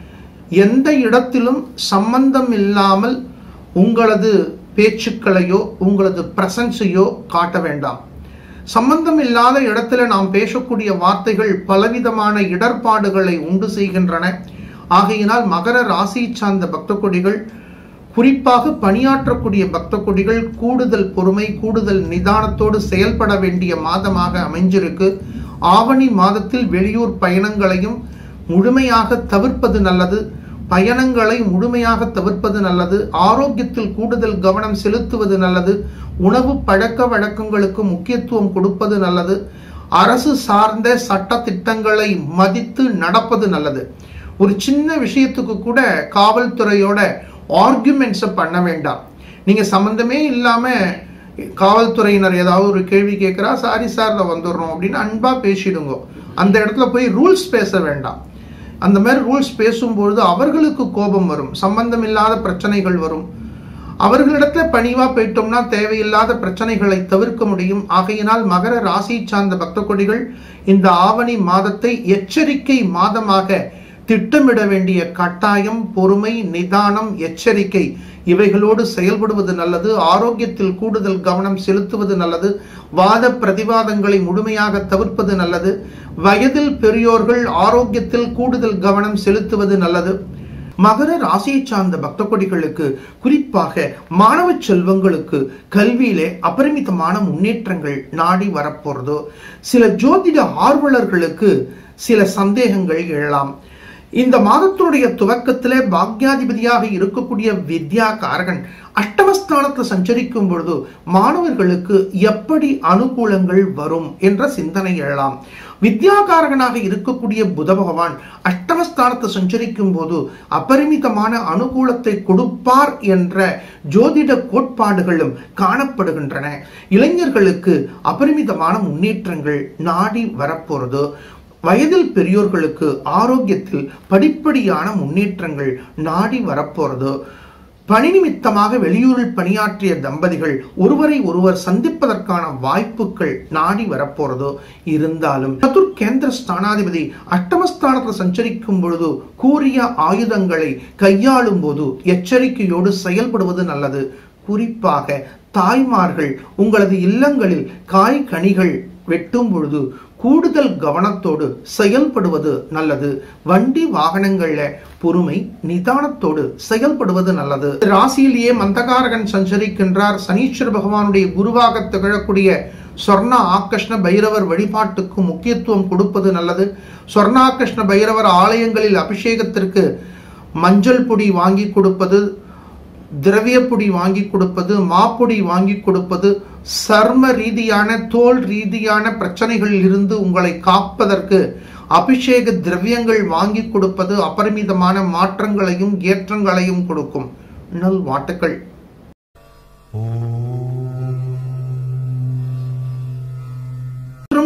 Speaker 1: எந்த இடத்திலும் சம்பந்தம் இல்லாமல் உங்களது பேச்சுக்களையோ உங்களது பிரசன்ஸையோ காட்ட வேண்டாம் சம்பந்தம் இல்லாத இடத்துல நாம் பேசக்கூடிய வார்த்தைகள் பலவிதமான இடர்பாடுகளை உண்டு செய்கின்றன ஆகையினால் மகர ராசி சார்ந்த பக்த கொடிகள் குறிப்பாக பணியாற்றக்கூடிய பக்த கொடிகள் கூடுதல் பொறுமை கூடுதல் நிதானத்தோடு செயல்பட வேண்டிய மாதமாக அமைஞ்சிருக்கு ஆவணி மாதத்தில் வெளியூர் பயணங்களையும் முழுமையாக தவிர்ப்பது நல்லது பயணங்களை முழுமையாக தவிர்ப்பது நல்லது ஆரோக்கியத்தில் கூடுதல் கவனம் செலுத்துவது நல்லது உணவு பழக்க வழக்கங்களுக்கு முக்கியத்துவம் கொடுப்பது நல்லது அரசு சார்ந்த சட்ட திட்டங்களை மதித்து நடப்பது நல்லது ஒரு சின்ன விஷயத்துக்கு கூட காவல்துறையோட ஆர்குமெண்ட்ஸை பண்ண வேண்டாம் நீங்க சம்பந்தமே இல்லாம காவல்துறையினர் ஏதாவது ஒரு கேள்வி கேட்கிறா சாரி சார் இதை வந்துடுறோம் அப்படின்னு அன்பா பேசிடுங்க அந்த இடத்துல போய் ரூல்ஸ் பேச வேண்டாம் அந்த மாதிரி ரூல்ஸ் பேசும்பொழுது அவர்களுக்கு கோபம் வரும் சம்பந்தம் இல்லாத பிரச்சனைகள் வரும் அவர்களிடத்துல பணிவா போயிட்டோம்னா தேவையில்லாத பிரச்சனைகளை தவிர்க்க முடியும் ஆகையினால் மகர ராசி சார்ந்த பக்த கொடிகள் இந்த ஆவணி மாதத்தை எச்சரிக்கை மாதமாக திட்டமிட வேண்டிய கட்டாயம் பொறுமை நிதானம் எச்சரிக்கை இவைகளோடு செயல்படுவது நல்லது ஆரோக்கியத்தில் கூடுதல் கவனம் செலுத்துவது நல்லது வாத பிரதிவாதங்களை முழுமையாக தவிர்ப்பது நல்லது வயதில் பெரியோர்கள் ஆரோக்கியத்தில் கூடுதல் கவனம் செலுத்துவது நல்லது மகர ராசியை சார்ந்த பக்த கொடிகளுக்கு குறிப்பாக மாணவ செல்வங்களுக்கு கல்வியிலே அபரிமிதமான முன்னேற்றங்கள் நாடி வரப்போறதோ சில ஜோதிட ஆர்வலர்களுக்கு சில சந்தேகங்கள் எழலாம் இந்த மாதத்தினுடைய துவக்கத்திலே பாக்யாதிபதியாக இருக்கக்கூடிய வித்யா காரகன் அஷ்டமஸ்தானத்துல சஞ்சரிக்கும் பொழுது மாணவர்களுக்கு எப்படி அனுகூலங்கள் வரும் என்ற சிந்தனை எழலாம் வித்யாகாரகனாக இருக்கக்கூடிய புத பகவான் அஷ்டமஸ்தானத்தை சஞ்சரிக்கும் போது அபரிமிதமான அனுகூலத்தை கொடுப்பார் என்ற ஜோதிட கோட்பாடுகளும் காணப்படுகின்றன இளைஞர்களுக்கு அபரிமிதமான முன்னேற்றங்கள் நாடி வரப்போறது வயதில் பெரியோர்களுக்கு ஆரோக்கியத்தில் படிப்படியான முன்னேற்றங்கள் நாடி வரப்போறது பணி நிமித்தமாக வெளியூரில் பணியாற்றிய தம்பதிகள் ஒருவரை ஒருவர் சந்திப்பதற்கான வாய்ப்புகள் நாடி வரப்போறதோ இருந்தாலும் சதுர் கேந்திர ஸ்தானாதிபதி அட்டமஸ்தானத்தில் சஞ்சரிக்கும் பொழுது கூறிய ஆயுதங்களை கையாளும் போது எச்சரிக்கையோடு செயல்படுவது நல்லது குறிப்பாக தாய்மார்கள் உங்களது இல்லங்களில் காய் கனிகள் வெட்டும் பொழுது கூடுதல் கவனத்தோடு செயல்படுவது நல்லது வண்டி வாகனங்கள்ல பொறுமை நிதானத்தோடு செயல்படுவது நல்லது ராசியிலேயே மந்தகாரகன் சஞ்சரிக்கின்றார் சனீஸ்வர பகவானுடைய குருவாக திகழக்கூடிய சொர்ண ஆக்கஷ்ண பைரவர் வழிபாட்டுக்கு முக்கியத்துவம் கொடுப்பது நல்லது சொர்ணாகிருஷ்ண பைரவர் ஆலயங்களில் அபிஷேகத்திற்கு மஞ்சள் பொடி வாங்கி கொடுப்பது திரவியப்பொடி வாங்கி கொடுப்பது மாப்பொடி வாங்கி கொடுப்பது சர்ம ரீதியான தோல் ரீதியான பிரச்சனைகளில் இருந்து உங்களை காப்பதற்கு அபிஷேக திரவியங்கள் வாங்கி கொடுப்பது அபரிமிதமான மாற்றங்களையும் ஏற்றங்களையும் கொடுக்கும் நல் வாட்டுக்கள் மற்றும்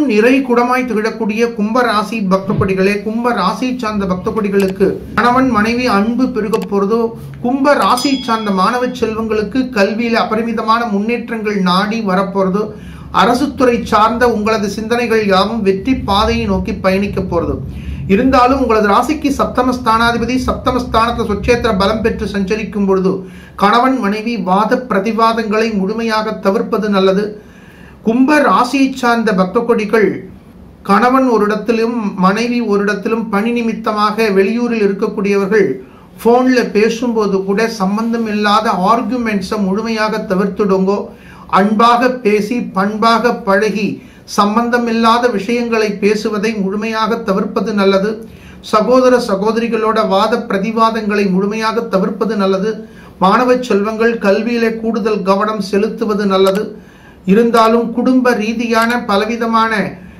Speaker 1: இன்னும் நிறை குடமாய் திகழக்கூடிய கும்ப ராசி பக்த கொடிகளே கும்ப ராசி சார்ந்த பக்த கொடிகளுக்கு கணவன் மனைவி அன்பு பெருக போறதோ கும்ப ராசி சார்ந்த மாணவ செல்வங்களுக்கு கல்வியில அபரிமிதமான முன்னேற்றங்கள் நாடி வரப்போறதோ அரசு துறை சார்ந்த உங்களது சிந்தனைகள் யாவும் வெற்றி பாதையை நோக்கி பயணிக்க போறது இருந்தாலும் உங்களது ராசிக்கு சப்தம ஸ்தானாதிபதி சப்தம ஸ்தானத்துல சுட்சேத்திர பலம் பெற்று சஞ்சரிக்கும் பொழுது கணவன் மனைவி வாத பிரதிவாதங்களை முழுமையாக தவிர்ப்பது நல்லது கும்ப ராசியை சார்ந்த பக்த கொடிகள் கணவன் ஒரு இடத்திலும் மனைவி ஒரு இடத்திலும் பணி நிமித்தமாக வெளியூரில் இருக்கக்கூடியவர்கள் போன்ல பேசும்போது கூட சம்பந்தம் இல்லாத ஆர்குமெண்ட்ஸை முழுமையாக தவிர்த்துடுங்கோ அன்பாக பேசி பண்பாக பழகி சம்பந்தம் இல்லாத விஷயங்களை பேசுவதை முழுமையாக தவிர்ப்பது நல்லது சகோதர சகோதரிகளோட வாத பிரதிவாதங்களை முழுமையாக தவிர்ப்பது நல்லது மாணவ செல்வங்கள் கல்வியிலே கூடுதல் கவனம் செலுத்துவது நல்லது இருந்தாலும் குடும்ப ரீதியான பலவிதமான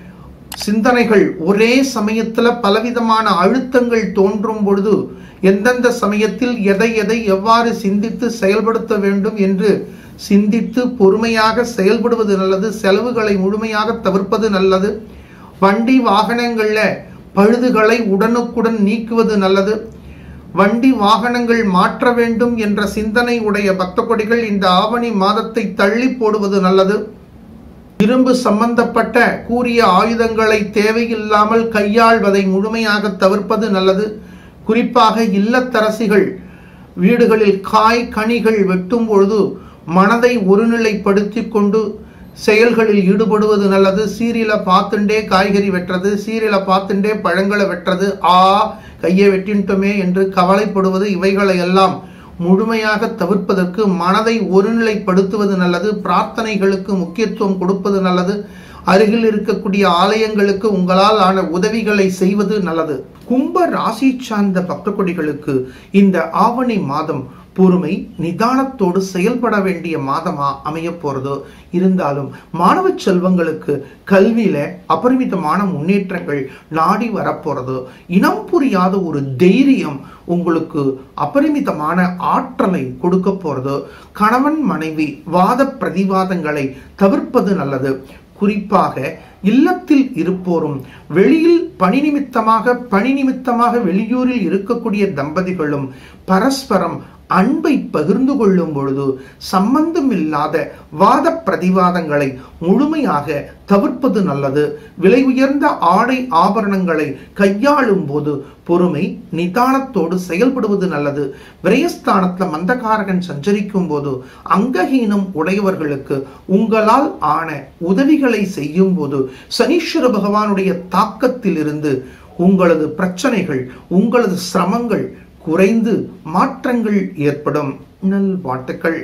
Speaker 1: சிந்தனைகள் ஒரே சமயத்துல பலவிதமான அழுத்தங்கள் தோன்றும் பொழுது எந்தெந்த சமயத்தில் எதை எதை எவ்வாறு சிந்தித்து செயல்படுத்த வேண்டும் என்று சிந்தித்து பொறுமையாக செயல்படுவது நல்லது செலவுகளை முழுமையாக தவிர்ப்பது நல்லது வண்டி வாகனங்கள்ல பழுதுகளை உடனுக்குடன் நீக்குவது நல்லது வண்டி வாகனங்கள் மாற்ற வேண்டும் என்ற சிந்தனை உடைய பக்த கொடிகள் இந்த ஆவணி மாதத்தை தள்ளி போடுவது நல்லது இரும்பு சம்பந்தப்பட்ட கூறிய ஆயுதங்களை தேவையில்லாமல் கையாள்வதை முழுமையாக தவிர்ப்பது நல்லது குறிப்பாக இல்லத்தரசிகள் வீடுகளில் காய் கனிகள் வெட்டும் பொழுது மனதை ஒருநிலைப்படுத்தி கொண்டு செயல்களில் ஈடுபடுவது நல்லது சீரியலை பார்த்துண்டே காய்கறி வெட்டுறது சீரியலை பார்த்துண்டே பழங்களை வெட்டுறது ஆ கையை வெட்டின்ட்டோமே என்று கவலைப்படுவது இவைகளை எல்லாம் முழுமையாக தவிர்ப்பதற்கு மனதை ஒருநிலைப்படுத்துவது நல்லது பிரார்த்தனைகளுக்கு முக்கியத்துவம் கொடுப்பது நல்லது அருகில் இருக்கக்கூடிய ஆலயங்களுக்கு உங்களால் ஆன உதவிகளை செய்வது நல்லது கும்ப ராசி சார்ந்த பக்த கொடிகளுக்கு இந்த ஆவணி மாதம் பொறுமை நிதானத்தோடு செயல்பட வேண்டிய மாதமா அமைய போறதோ இருந்தாலும் மாணவ செல்வங்களுக்கு கல்வியில அபரிமிதமான முன்னேற்றங்கள் நாடி வரப்போறதோ இனம் புரியாத ஒரு தைரியம் உங்களுக்கு அபரிமிதமான ஆற்றலை கொடுக்க போறதோ கணவன் மனைவி வாத பிரதிவாதங்களை தவிர்ப்பது நல்லது குறிப்பாக இல்லத்தில் இருப்போரும் வெளியில் பணி நிமித்தமாக பணி நிமித்தமாக வெளியூரில் இருக்கக்கூடிய தம்பதிகளும் பரஸ்பரம் அன்பை பகிர்ந்து கொள்ளும் பொழுது சம்பந்தம் இல்லாத வாத பிரதிவாதங்களை முழுமையாக தவிர்ப்பது நல்லது விலை உயர்ந்த ஆடை ஆபரணங்களை கையாளும் போது பொறுமை நிதானத்தோடு செயல்படுவது நல்லது விரயஸ்தானத்துல மந்தகாரகன் சஞ்சரிக்கும் போது அங்கஹீனம் உடையவர்களுக்கு உங்களால் ஆன உதவிகளை செய்யும் போது சனீஸ்வர பகவானுடைய தாக்கத்தில் இருந்து உங்களது பிரச்சனைகள் உங்களது சிரமங்கள் குறைந்து மாற்றங்கள் ஏற்படும் நல் வாழ்த்துக்கள்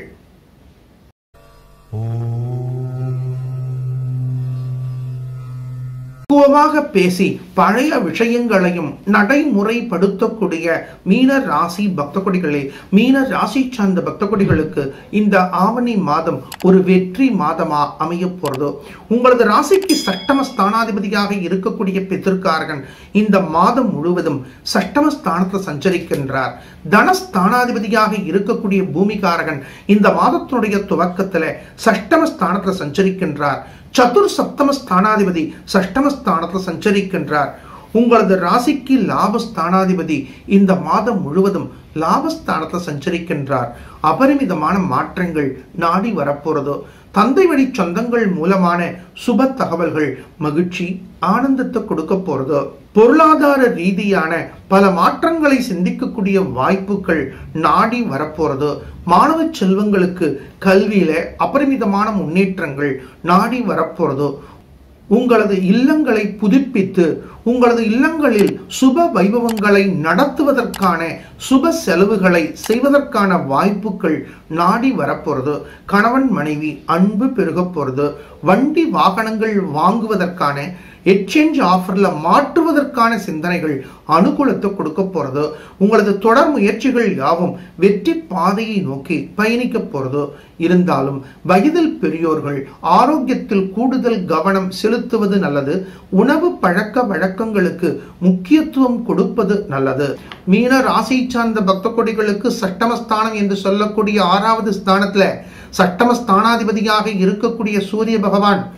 Speaker 1: பக்குவமாக பேசி பழைய விஷயங்களையும் நடைமுறைப்படுத்தக்கூடிய மீன ராசி பக்த கொடிகளே மீன ராசி சார்ந்த பக்த கொடிகளுக்கு இந்த ஆவணி மாதம் ஒரு வெற்றி மாதமா அமைய போறதோ உங்களது ராசிக்கு சட்டம ஸ்தானாதிபதியாக இருக்கக்கூடிய பித்திருக்காரகன் இந்த மாதம் முழுவதும் சட்டம ஸ்தானத்தில் சஞ்சரிக்கின்றார் தனஸ்தானாதிபதியாக இருக்கக்கூடிய பூமிகாரகன் இந்த மாதத்தினுடைய துவக்கத்துல சஷ்டம ஸ்தானத்துல சஞ்சரிக்கின்றார் சதுர் சப்தம ஸ்தானாதிபதி சஷ்டம ஸ்தானத்துல சஞ்சரிக்கின்றார் உங்களது ராசிக்கு லாபஸ்தானாதிபதி இந்த மாதம் முழுவதும் லாபஸ்தானத்துல சஞ்சரிக்கின்றார் அபரிமிதமான மாற்றங்கள் நாடி வரப்போறதோ தந்தை வழி சொந்தங்கள் மூலமான சுப தகவல்கள் மகிழ்ச்சி ஆனந்தத்தை கொடுக்க போறதோ பொருளாதார ரீதியான பல மாற்றங்களை சிந்திக்கக்கூடிய வாய்ப்புகள் நாடி வரப்போறதோ மாணவ செல்வங்களுக்கு கல்வியில அபரிமிதமான முன்னேற்றங்கள் நாடி வரப்போறதோ உங்களது இல்லங்களை புதுப்பித்து உங்களது இல்லங்களில் சுப வைபவங்களை நடத்துவதற்கான சுப செலவுகளை செய்வதற்கான வாய்ப்புகள் நாடி வரப்போறது கணவன் மனைவி அன்பு பெருக போறது வண்டி வாகனங்கள் வாங்குவதற்கான எக்ஸ்சேஞ்ச் ஆஃபர்ல மாற்றுவதற்கான சிந்தனைகள் அனுகூலத்தை கொடுக்க போறது உங்களது தொடர் முயற்சிகள் யாவும் வெற்றி பாதையை நோக்கி பயணிக்க போறதோ இருந்தாலும் வயதில் பெரியோர்கள் ஆரோக்கியத்தில் கூடுதல் கவனம் செலுத்துவது நல்லது உணவு பழக்க வழக்கங்களுக்கு முக்கியத்துவம் கொடுப்பது நல்லது மீன ராசி சார்ந்த பக்த கொடிகளுக்கு சட்டமஸ்தானம் என்று சொல்லக்கூடிய ஆறாவது ஸ்தானத்துல சட்டம ஸ்தானாதிபதியாக இருக்கக்கூடிய சூரிய பகவான்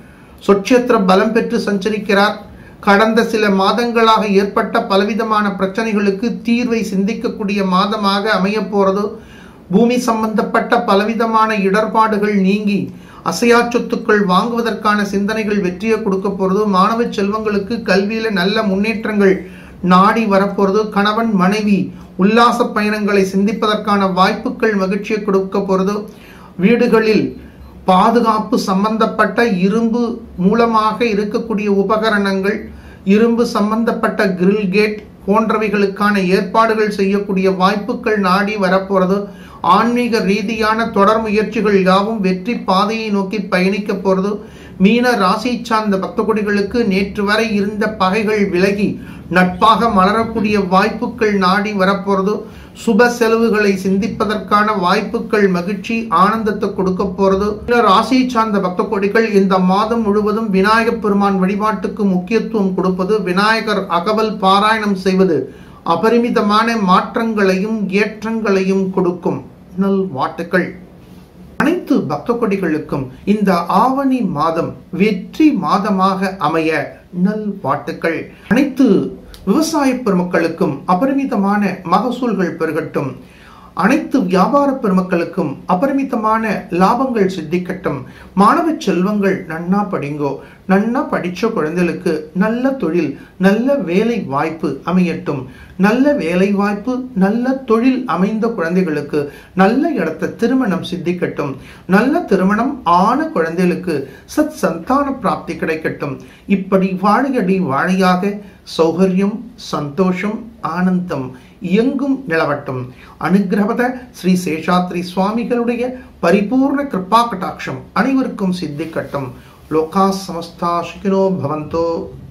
Speaker 1: சொட்சேத்திர பலம் பெற்று சஞ்சரிக்கிறார் கடந்த சில மாதங்களாக ஏற்பட்ட பலவிதமான பிரச்சனைகளுக்கு தீர்வை சிந்திக்கக்கூடிய மாதமாக அமையப் போறது பூமி சம்பந்தப்பட்ட பலவிதமான இடர்பாடுகள் நீங்கி அசையா சொத்துக்கள் வாங்குவதற்கான சிந்தனைகள் வெற்றியை கொடுக்க போறது மாணவ செல்வங்களுக்கு கல்வியில நல்ல முன்னேற்றங்கள் நாடி வரப்போறது கணவன் மனைவி உல்லாச பயணங்களை சிந்திப்பதற்கான வாய்ப்புகள் மகிழ்ச்சியை கொடுக்க போறது வீடுகளில் பாதுகாப்பு சம்பந்தப்பட்ட இரும்பு மூலமாக இருக்கக்கூடிய உபகரணங்கள் இரும்பு சம்பந்தப்பட்ட கிரில் கேட் போன்றவைகளுக்கான ஏற்பாடுகள் செய்யக்கூடிய வாய்ப்புகள் நாடி வரப்போறது ஆன்மீக ரீதியான தொடர் முயற்சிகள் யாவும் வெற்றி பாதையை நோக்கி பயணிக்க போறது மீன ராசி சார்ந்த பக்த கொடிகளுக்கு நேற்று வரை இருந்த பகைகள் விலகி நட்பாக மலரக்கூடிய வாய்ப்புகள் நாடி வரப்போறது சுப செலவுகளை சிந்திப்பதற்கான வாய்ப்புகள் மகிழ்ச்சி ஆனந்தத்தை கொடுக்க போறது மீன ராசியை சார்ந்த பக்த கொடிகள் இந்த மாதம் முழுவதும் விநாயகப் பெருமான் வழிபாட்டுக்கு முக்கியத்துவம் கொடுப்பது விநாயகர் அகவல் பாராயணம் செய்வது அபரிமிதமான மாற்றங்களையும் ஏற்றங்களையும் கொடுக்கும் நல் வாட்டுக்கள் அனைத்து பக்த கொடிகளுக்கும் இந்த ஆவணி மாதம் வெற்றி மாதமாக அமைய நல் வாட்டுக்கள் அனைத்து விவசாய பெருமக்களுக்கும் அபரிமிதமான மகசூல்கள் பெருகட்டும் அனைத்து வியாபார பெருமக்களுக்கும் அபரிமிதமான லாபங்கள் சித்திக்கட்டும் மாணவ செல்வங்கள் நன்னா படிங்கோ நன்னா படிச்ச குழந்தைகளுக்கு நல்ல தொழில் நல்ல வேலை வாய்ப்பு அமையட்டும் நல்ல வேலை வாய்ப்பு நல்ல தொழில் அமைந்த குழந்தைகளுக்கு நல்ல இடத்த திருமணம் சித்திக்கட்டும் நல்ல திருமணம் ஆன குழந்தைகளுக்கு சத் சந்தான பிராப்தி கிடைக்கட்டும் இப்படி வாழையடி வாழையாக சௌகரியம் சந்தோஷம் ஆனந்தம் எங்கும் நிலவட்டும் அனுகிரகத ஸ்ரீ சேஷாத்ரி சுவாமிகளுடைய பரிபூர்ண கிருபா கட்டாட்சம் அனைவருக்கும் சித்திக்கட்டும் லோகா சமஸ்தா சுகினோ பவந்தோ